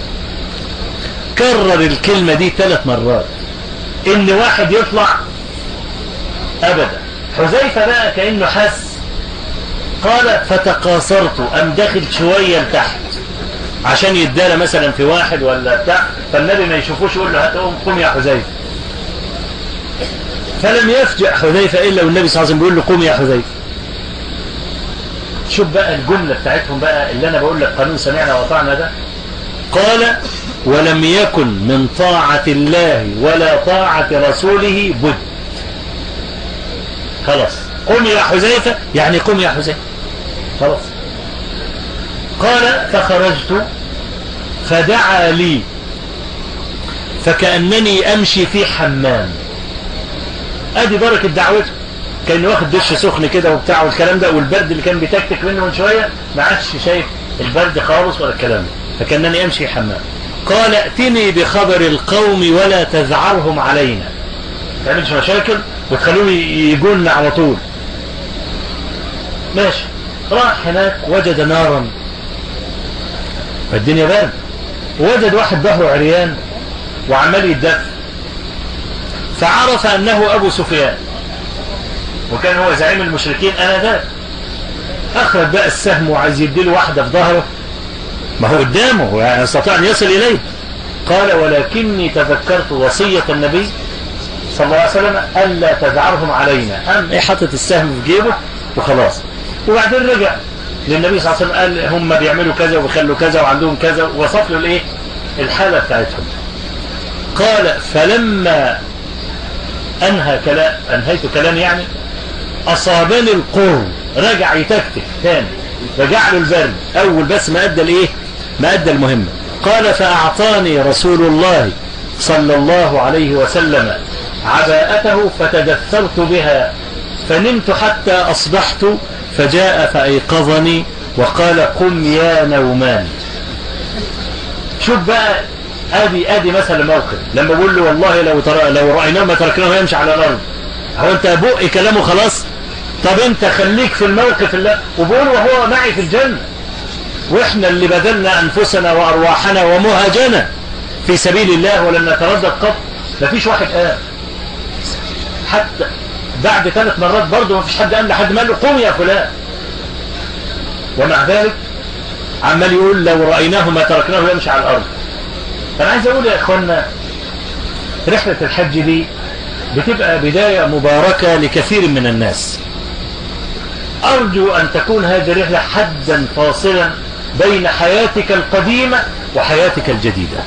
كرر الكلمة دي ثلاث مرات ان واحد يطلع ابدا حذيفة بقى كأنه حس قال فتقاصرت ام داخل شوية لتحت عشان يدانا مثلا في واحد ولا بتاع فالنبي ما يشوفوش يقول له هات قوم قم يا حذيفة فلم يفجع حذيفة إلا والنبي صلى الله عليه وسلم بيقول له قم يا حذيفة شوف بقى الجملة بتاعتهم بقى اللي أنا بقول لك قانون سمعنا وطعنا ده قال ولم يكن من طاعة الله ولا طاعة رسوله بد خلاص قم يا حذيفة يعني قم يا حذيفة خلاص قال فخرجت فدعا لي فكأنني أمشي في حمام ادي بركة دعوته كان واخد دش سخن كده وبتاع والكلام ده والبرد اللي كان بيتكتك منه من شوية ما عادش شايف البرد خالص ولا الكلام ده فكأنني أمشي حمام قال ائتني بخبر القوم ولا تزعرهم علينا ما تعملش مشاكل وتخلوهم يجولنا على طول ماشي راح هناك وجد نارا فالدنيا برد وجد واحد ظهره عريان وعمال يتدفى فعرف أنه أبو سفيان وكان هو زعيم المشركين أنا ذاك أخرج بقى السهم وعايز يديله واحدة في ظهره ما هو قدامه يعني يستطيع أن يصل إليه قال ولكني تذكرت وصية النبي صلى الله عليه وسلم ألا تدعرهم علينا أم إيه حطت السهم في جيبه وخلاص وبعدين رجع للنبي صلى الله عليه وسلم قال هم بيعملوا كذا وبيخلوا كذا وعندهم كذا ووصف له الايه الحالة بتاعتهم قال فلما انهى كلام انهيت كلام يعني اصابني القرب رجع يتكتك تاني رجع له البرد اول بس ما ادى الايه ما ادى المهمة قال فاعطاني رسول الله صلى الله عليه وسلم عباءته فتدثرت بها فنمت حتى اصبحت فجاء فأيقظني وقال قم يا نومان شوف بقى ادي ادي مثلا موقف لما بقول له والله لو ترى لو رايناه ما تركناه يمشي على الارض هو انت بقي كلامه خلاص طب انت خليك في الموقف اللي وبقول وهو معي في الجنه واحنا اللي بذلنا انفسنا وارواحنا ومهاجنا في سبيل الله ولم نتردد قط مفيش واحد قال حتى بعد ثلاث مرات برضه ما فيش حد قال لحد ما قال له قوم يا فلان ومع ذلك عمال يقول لو رأيناه ما تركناه يمشي على الأرض فأنا عايز أقول يا إخوانا رحلة الحج دي بتبقى بداية مباركة لكثير من الناس أرجو أن تكون هذه الرحلة حدا فاصلا بين حياتك القديمة وحياتك الجديدة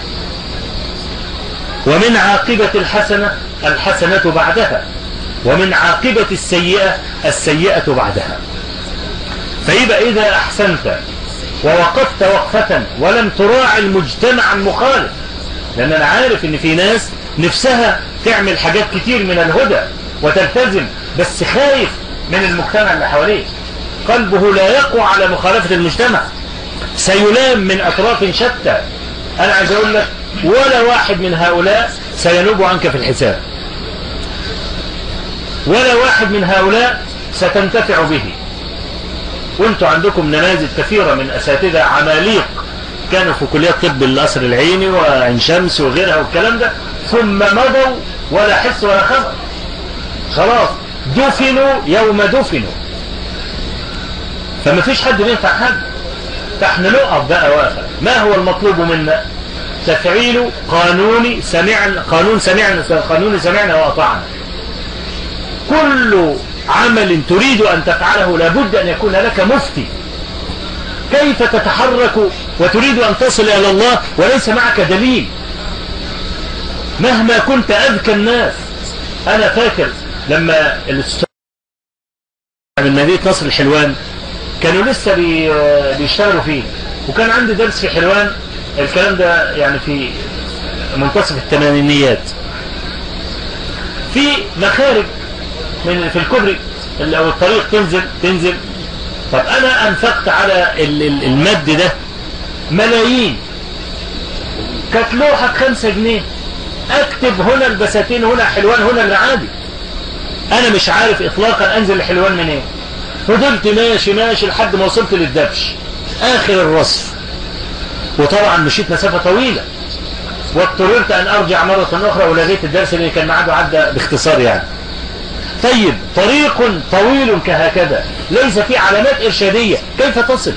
ومن عاقبة الحسنة الحسنة بعدها ومن عاقبة السيئة السيئة بعدها فيبقى إذا أحسنت ووقفت وقفة ولم تراعي المجتمع المخالف لأن أنا عارف إن في ناس نفسها تعمل حاجات كتير من الهدى وتلتزم بس خايف من المجتمع اللي حواليه قلبه لا يقوى على مخالفة المجتمع سيلام من أطراف شتى أنا عايز أقول لك ولا واحد من هؤلاء سينوب عنك في الحساب ولا واحد من هؤلاء ستنتفع به وانتوا عندكم نماذج كثيرة من أساتذة عماليق كانوا في كليات طب القصر العيني وعين شمس وغيرها والكلام ده ثم مضوا ولا حس ولا خبر خلاص دفنوا يوم دفنوا فما فيش حد ينفع حد فاحنا نقف بقى واقفة ما هو المطلوب منا تفعيل قانون سمعنا قانون سمعنا قانون سمعنا وأطعنا كل عمل تريد أن تفعله لابد أن يكون لك مفتي كيف تتحرك وتريد أن تصل إلى الله وليس معك دليل مهما كنت أذكى الناس أنا فاكر لما من مدينة نصر الحلوان كانوا لسه بي بيشتغلوا فيه وكان عندي درس في حلوان الكلام ده يعني في منتصف الثمانينيات في مخارج من في الكوبري او الطريق تنزل تنزل طب انا انفقت على المد ده ملايين كانت لوحة خمسة جنيه اكتب هنا البساتين هنا حلوان هنا المعادي انا مش عارف اطلاقا انزل الحلوان منين إيه؟ فضلت ماشي ماشي لحد ما وصلت للدبش اخر الرصف وطبعا مشيت مسافة طويلة واضطررت ان ارجع مرة اخرى ولغيت الدرس اللي كان معاده عدى باختصار يعني طيب طريق طويل كهكذا ليس فيه علامات إرشادية كيف تصل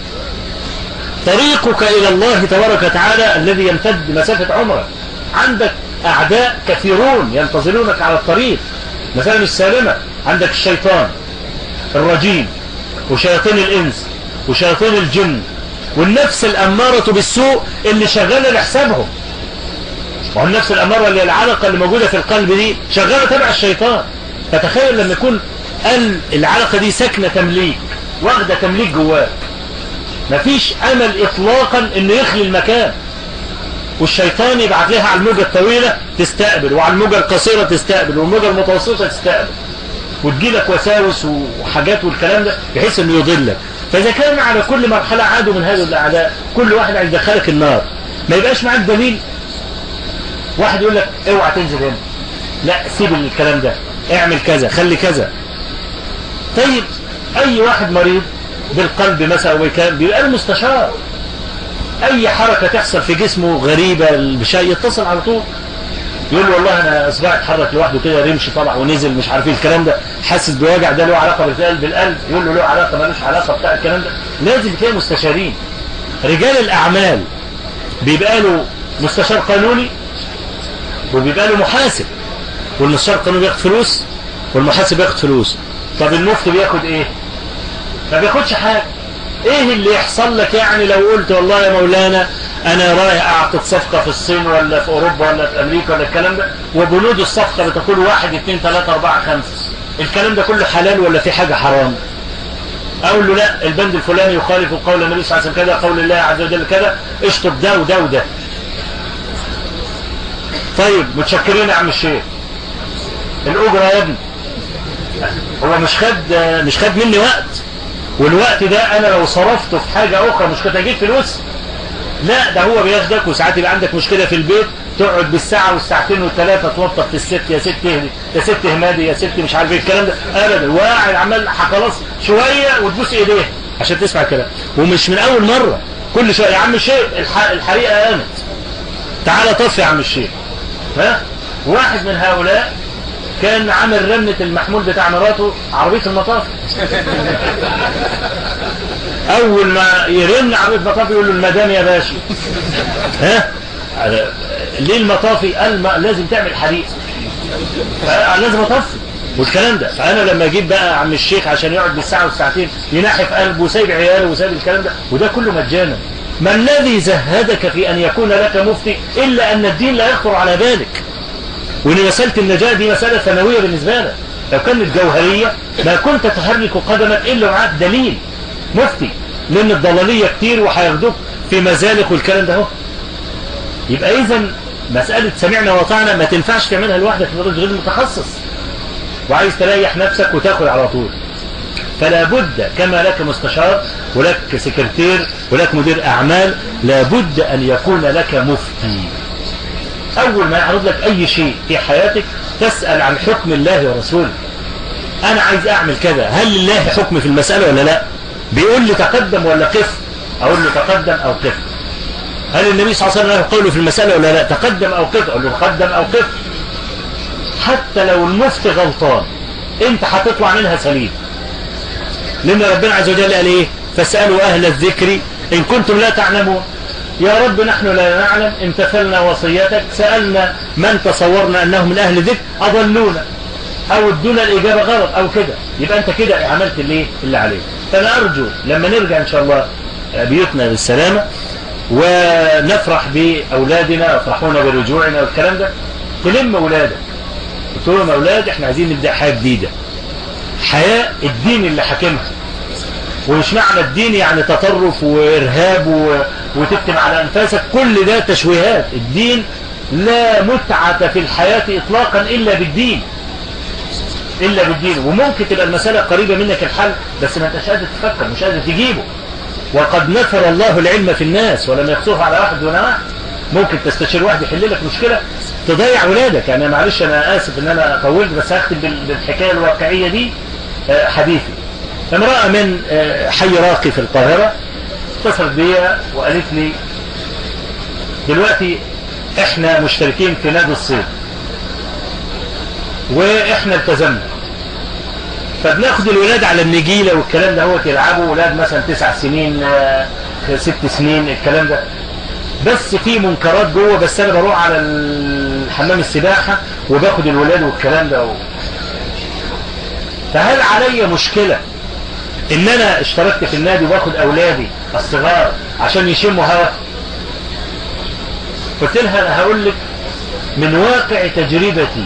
طريقك إلى الله تبارك وتعالى الذي يمتد مسافة عمرك عندك أعداء كثيرون ينتظرونك على الطريق مثلا السالمة عندك الشيطان الرجيم وشياطين الإنس وشياطين الجن والنفس الأمارة بالسوء اللي شغالة لحسابهم والنفس الأمارة اللي العلقة اللي موجودة في القلب دي شغالة تبع الشيطان فتخيل لما يكون العلقة دي سكنة تمليك واخدة تمليك جواك مفيش امل اطلاقا انه يخلي المكان والشيطان يبعت لها على الموجة الطويلة تستقبل وعلى الموجة القصيرة تستقبل والموجة المتوسطة تستقبل وتجيلك وساوس وحاجات والكلام ده بحيث انه يضلك فاذا كان على كل مرحلة عادوا من هذه الاعداء كل واحد عايز يدخلك النار ما يبقاش معاك دليل واحد يقول لك اوعى تنزل هنا لا سيب الكلام ده اعمل كذا خلي كذا طيب اي واحد مريض بالقلب مثلا وكان بيبقى المستشار اي حركة تحصل في جسمه غريبة بشيء يتصل على طول يقول له والله انا اصبعي اتحرك لوحده كده رمش طلع ونزل مش عارف ايه الكلام ده حاسس بوجع ده له علاقه بالقلب بالقلب يقول له له علاقه ملوش علاقه بتاع الكلام ده لازم تلاقي مستشارين رجال الاعمال بيبقى له مستشار قانوني وبيبقى له محاسب والمستشار القانوني بياخد فلوس والمحاسب بياخد فلوس طب المفتي بياخد ايه ما بياخدش حاجه ايه اللي يحصل لك يعني لو قلت والله يا مولانا انا رايح اعقد صفقة في الصين ولا في اوروبا ولا في امريكا ولا الكلام ده وبنود الصفقة بتقول واحد اثنين ثلاثة اربعة خمسة الكلام ده كله حلال ولا في حاجة حرام اقول له لا البند الفلاني يخالف قول النبي صلى الله عليه وسلم كذا قول الله عز وجل كذا اشطب ده وده وده طيب متشكرين يا عم الشيخ الاجرة يا ابني هو مش خد مش خد مني وقت والوقت ده انا لو صرفته في حاجة اخرى مش كنت اجيب فلوس لا ده هو بياخدك وساعات يبقى عندك مشكلة في البيت تقعد بالساعة والساعتين والثلاثة توطف في الست يا ست اهدي يا ست همادي يا ست مش عارف ايه الكلام ده ابدا واقع عمال خلاص شوية وتبوس ايديه عشان تسمع الكلام ومش من اول مرة كل شوية يا عم الشيخ الحريقة قامت تعالى طف يا عم الشيخ ها واحد من هؤلاء كان عامل رنة المحمول بتاع مراته عربية المطاف اول ما يرن عربية المطاف يقول له المدام يا باشا ها ليه المطافي قال ما لازم تعمل حريق فقال لازم اطفي والكلام ده فانا لما اجيب بقى عم الشيخ عشان يقعد بالساعه والساعتين ينحف قلبه وسايب عياله وسايب الكلام ده وده كله مجانا ما الذي زهدك في ان يكون لك مفتي الا ان الدين لا يخطر على بالك وان مساله النجاه دي مساله ثانويه بالنسبه لك لو كانت جوهريه ما كنت تحرك قدمك الا معاك دليل مفتي لان الضلاليه كتير وهياخدوك في مزالق والكلام ده اهو يبقى اذا مساله سمعنا وطعنا ما تنفعش تعملها لوحدك في غير متخصص وعايز تريح نفسك وتاخد على طول فلا بد كما لك مستشار ولك سكرتير ولك مدير أعمال لابد أن يكون لك مفتي أول ما يعرض لك أي شيء في حياتك تسأل عن حكم الله ورسوله أنا عايز أعمل كذا هل لله حكم في المسألة ولا لا بيقول لي تقدم ولا قف أقول له تقدم أو قف هل النبي صلى الله عليه وسلم له قوله في المسألة ولا لا تقدم أو قف أقول له تقدم أو قف حتى لو المفتي غلطان انت هتطلع منها سليم لان ربنا عز وجل قال ايه فاسألوا اهل الذكر ان كنتم لا تعلمون يا رب نحن لا نعلم امتثلنا وصيتك سألنا من تصورنا انه من اهل الذكر اضلونا او ادونا الاجابة غلط او كده يبقى انت كده عملت اللي اللي عليك فانا ارجو لما نرجع ان شاء الله بيوتنا بالسلامة ونفرح باولادنا يفرحون برجوعنا والكلام ده تلم اولادك قلت لهم يا اولاد احنا عايزين نبدا حياه جديده حياه الدين اللي حاكمها ومش معنى الدين يعني تطرف وارهاب و... وتكتم على انفاسك كل ده تشويهات الدين لا متعه في الحياه اطلاقا الا بالدين الا بالدين وممكن تبقى المساله قريبه منك الحل بس ما انتش قادر تفكر مش قادر تجيبه وقد نثر الله العلم في الناس ولم يقصوه على واحد دون واحد ممكن تستشير واحد يحل لك مشكله تضيع ولادك يعني معلش انا اسف ان انا طولت بس هختم بالحكايه الواقعيه دي حديثي امراه من حي راقي في القاهره اتصلت بيا وقالت لي دلوقتي احنا مشتركين في نادي الصيد واحنا التزمنا فبناخد الولاد على النجيلة والكلام ده هو يلعبوا ولاد مثلا تسع سنين ست سنين الكلام ده بس في منكرات جوه بس انا بروح على حمام السباحة وباخد الولاد والكلام ده و... فهل علي مشكلة ان انا اشتركت في النادي وباخد اولادي الصغار عشان يشموا هوا قلت لها انا هقول لك من واقع تجربتي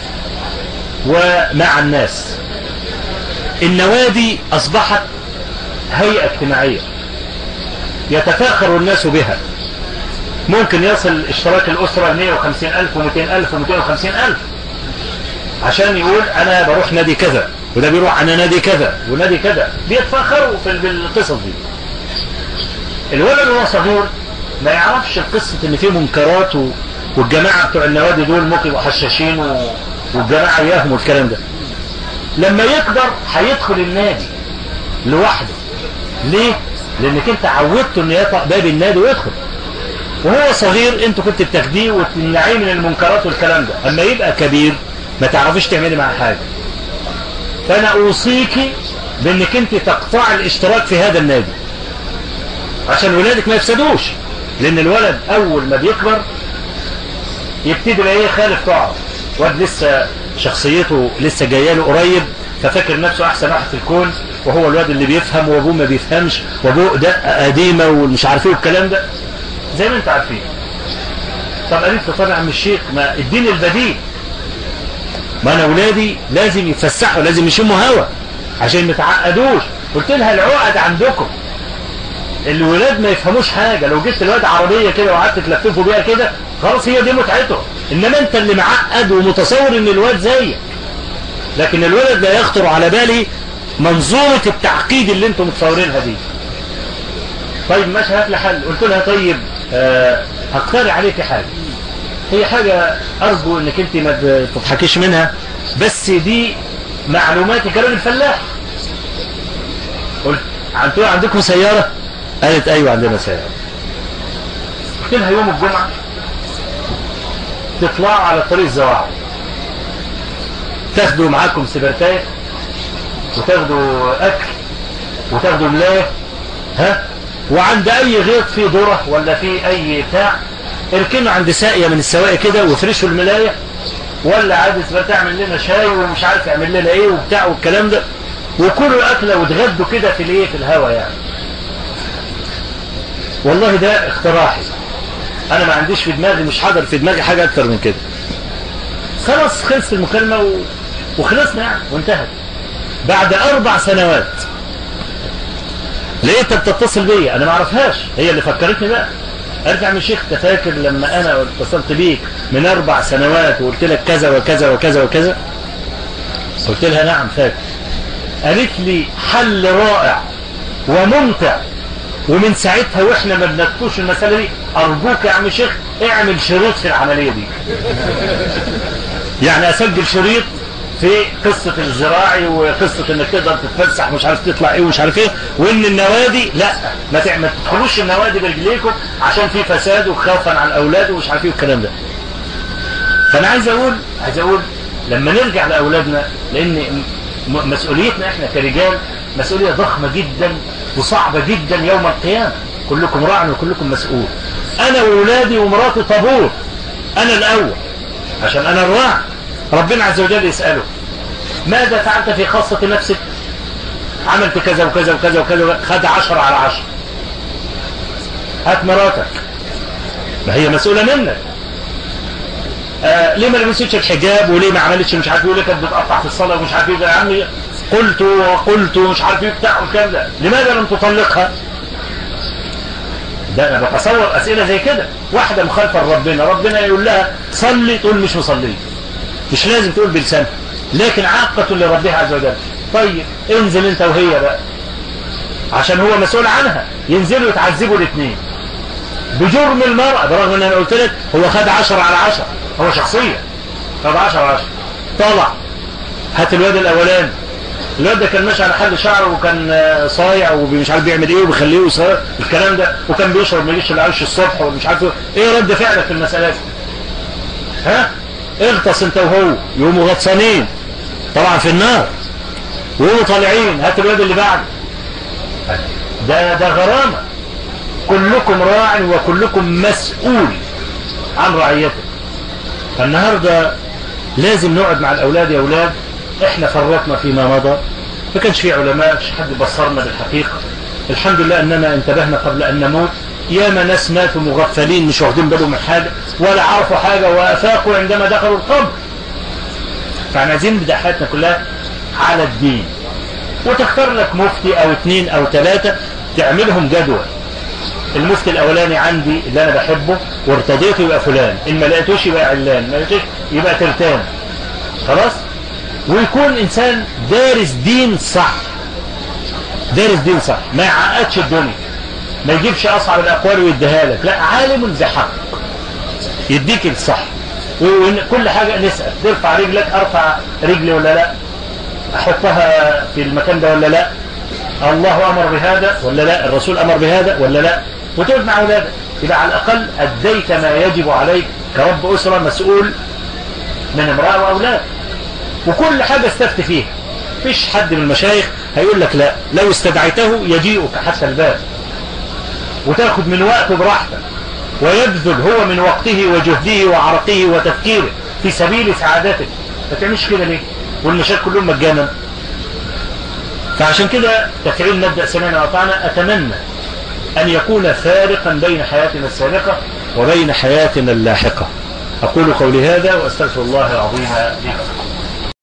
ومع الناس النوادي اصبحت هيئة اجتماعية يتفاخر الناس بها ممكن يصل اشتراك الأسرة ل 150 ألف و 200 ألف و 250 ألف عشان يقول أنا بروح نادي كذا وده بيروح أنا نادي كذا ونادي كذا بيتفاخروا في بالقصص دي الولد وهو صغير ما يعرفش قصة ان في منكرات و... والجماعة بتوع النوادي دول ممكن يبقوا حشاشين و... والجماعة وياهم والكلام ده لما يكبر هيدخل النادي لوحده ليه؟ لانك انت عودته انه يطلع باب النادي ويدخل وهو صغير انت كنت بتاخديه وتمنعيه من المنكرات والكلام ده اما يبقى كبير ما تعرفيش تعملي معاه حاجه فانا اوصيكي بانك انت تقطع الاشتراك في هذا النادي عشان ولادك ما يفسدوش لان الولد اول ما بيكبر يبتدي بقى ايه خالف طاعه واد لسه شخصيته لسه جايه له قريب ففاكر نفسه احسن واحد في الكون وهو الواد اللي بيفهم وابوه ما بيفهمش وابوه دقه قديمه ومش عارف ايه والكلام ده زي ما انت عارفين طب قالت له طبعا عم الشيخ ما اديني البديل ما انا ولادي لازم يتفسحوا لازم يشموا هوا عشان ما يتعقدوش قلت لها العقد عندكم الولاد ما يفهموش حاجة لو جبت الواد عربية كده وقعدت تلففه بيها كده خلاص هي دي متعته انما انت اللي معقد ومتصور ان الواد زيك لكن الولد لا يخطر على بالي منظومة التعقيد اللي انتم متصورينها دي طيب ماشي هات لي حل قلت لها طيب آه هقترح عليك حاجة هي حاجة ارجو انك انت ما تضحكيش منها بس دي معلوماتي كلام الفلاح قلت انتوا عندكم سيارة قالت ايوه عندنا سيارة قلت لها يوم الجمعة تطلعوا على طريق الزواعي تاخدوا معاكم سبرتاية وتاخدوا اكل وتاخدوا ملاية ها وعند اي غيط فيه ذرة ولا فيه اي بتاع اركنه عند ساقية من السواقي كده وافرشوا الملاية ولا عادة بقى تعمل لنا شاي ومش عارف يعمل لنا ايه وبتاع والكلام ده وكلوا اكله وتغدوا كده في الايه في الهوا يعني والله ده اقتراحي انا ما عنديش في دماغي مش حاضر في دماغي حاجة اكتر من كده خلاص خلصت المكالمة و... وخلصنا يعني وانتهت بعد اربع سنوات لقيتها بتتصل بيا انا ما اعرفهاش هي اللي فكرتني بقى ارجع من شيخ تفاكر لما انا اتصلت بيك من اربع سنوات وقلت لك كذا وكذا وكذا وكذا قلت لها نعم فاكر قالت لي حل رائع وممتع ومن ساعتها واحنا ما بنكتوش المسألة دي ارجوك يا عم شيخ اعمل شريط في العملية دي يعني اسجل شريط في قصة الزراعي وقصة انك تقدر تتفسح مش عارف تطلع ايه ومش عارف ايه وان النوادي لا ما تع- ما تدخلوش النوادي برجليكم عشان في فساد وخوفا على الاولاد ومش عارف ايه والكلام ده فانا عايز اقول عايز اقول لما نرجع لاولادنا لان م- مسؤوليتنا احنا كرجال مسؤولية ضخمة جدا وصعبة جدا يوم القيامة كلكم راع وكلكم مسؤول انا واولادي ومراتي طابور انا الاول عشان انا الراعي ربنا عز وجل يسأله ماذا فعلت في خاصة نفسك عملت كذا وكذا وكذا وكذا خد عشر على عشر هات مراتك ما هي مسؤولة منك آه ليه ما لبستش الحجاب وليه ما عملتش مش عارف ايه وليه كانت بتقطع في الصلاة ومش عارف ايه ده يا عمي قلت وقلت ومش عارف ايه بتاع والكلام ده لماذا لم تطلقها ده انا بتصور اسئلة زي كده واحدة مخالفة لربنا ربنا يقول لها صلي تقول مش مصلي مش لازم تقول بلسانها لكن عاقة لربها عز وجل طيب انزل انت وهي بقى عشان هو مسؤول عنها ينزلوا يتعذبوا الاثنين بجرم المرأة برغم ان انا قلت لك هو خد عشر على عشر هو شخصيا خد عشر على عشر طلع هات الواد الاولاني الواد ده كان ماشي على حل شعره وكان آه، صايع ومش عارف بيعمل ايه وبيخليه يصير الكلام ده وكان بيشرب ما يجيش العيش الصبح ومش عارف ايه ايه رد فعلك في المسألة دي ها اغطس انت وهو يقوموا غطسانين طبعا في النار ويقوموا طالعين هات الواد اللي بعده ده ده غرامة كلكم راع وكلكم مسؤول عن رعيته فالنهاردة لازم نقعد مع الأولاد يا أولاد احنا فرطنا فيما مضى ما كانش في علماء مش حد بصرنا بالحقيقة الحمد لله أننا انتبهنا قبل أن نموت ياما ناس ماتوا مغفلين مش واخدين بالهم من حاجة ولا عرفوا حاجة وافاقوا عندما دخلوا القبر فاحنا عايزين نبدأ حياتنا كلها على الدين وتختار لك مفتي او اثنين او ثلاثة تعملهم جدول المفتي الاولاني عندي اللي انا بحبه وارتضيته يبقى فلان ان ما لقيتوش يبقى علان ما لقيتوش يبقى ترتان خلاص ويكون انسان دارس دين صح دارس دين صح ما يعقدش الدنيا ما يجيبش اصعب الاقوال ويديها لك لا عالم بحق يديك الصح وكل حاجة نسأل ترفع رجلك ارفع رجلي ولا لا احطها في المكان ده ولا لا الله امر بهذا ولا لا الرسول امر بهذا ولا لا وتقعد مع اولادك يبقى على الاقل اديت ما يجب عليك كرب اسرة مسؤول من امرأة واولاد وكل حاجة استفت فيها فيش حد من المشايخ هيقول لك لا لو استدعيته يجيئك حتى الباب وتاخد من وقته براحتك ويبذل هو من وقته وجهده وعرقه وتفكيره في سبيل سعادتك ما تعملش كده ليه والمشايخ كلهم مجانا فعشان كده تفعيل مبدأ سمعنا وأطعنا أتمنى أن يكون فارقا بين حياتنا السابقة وبين حياتنا اللاحقة أقول قولي هذا وأستغفر الله العظيم لي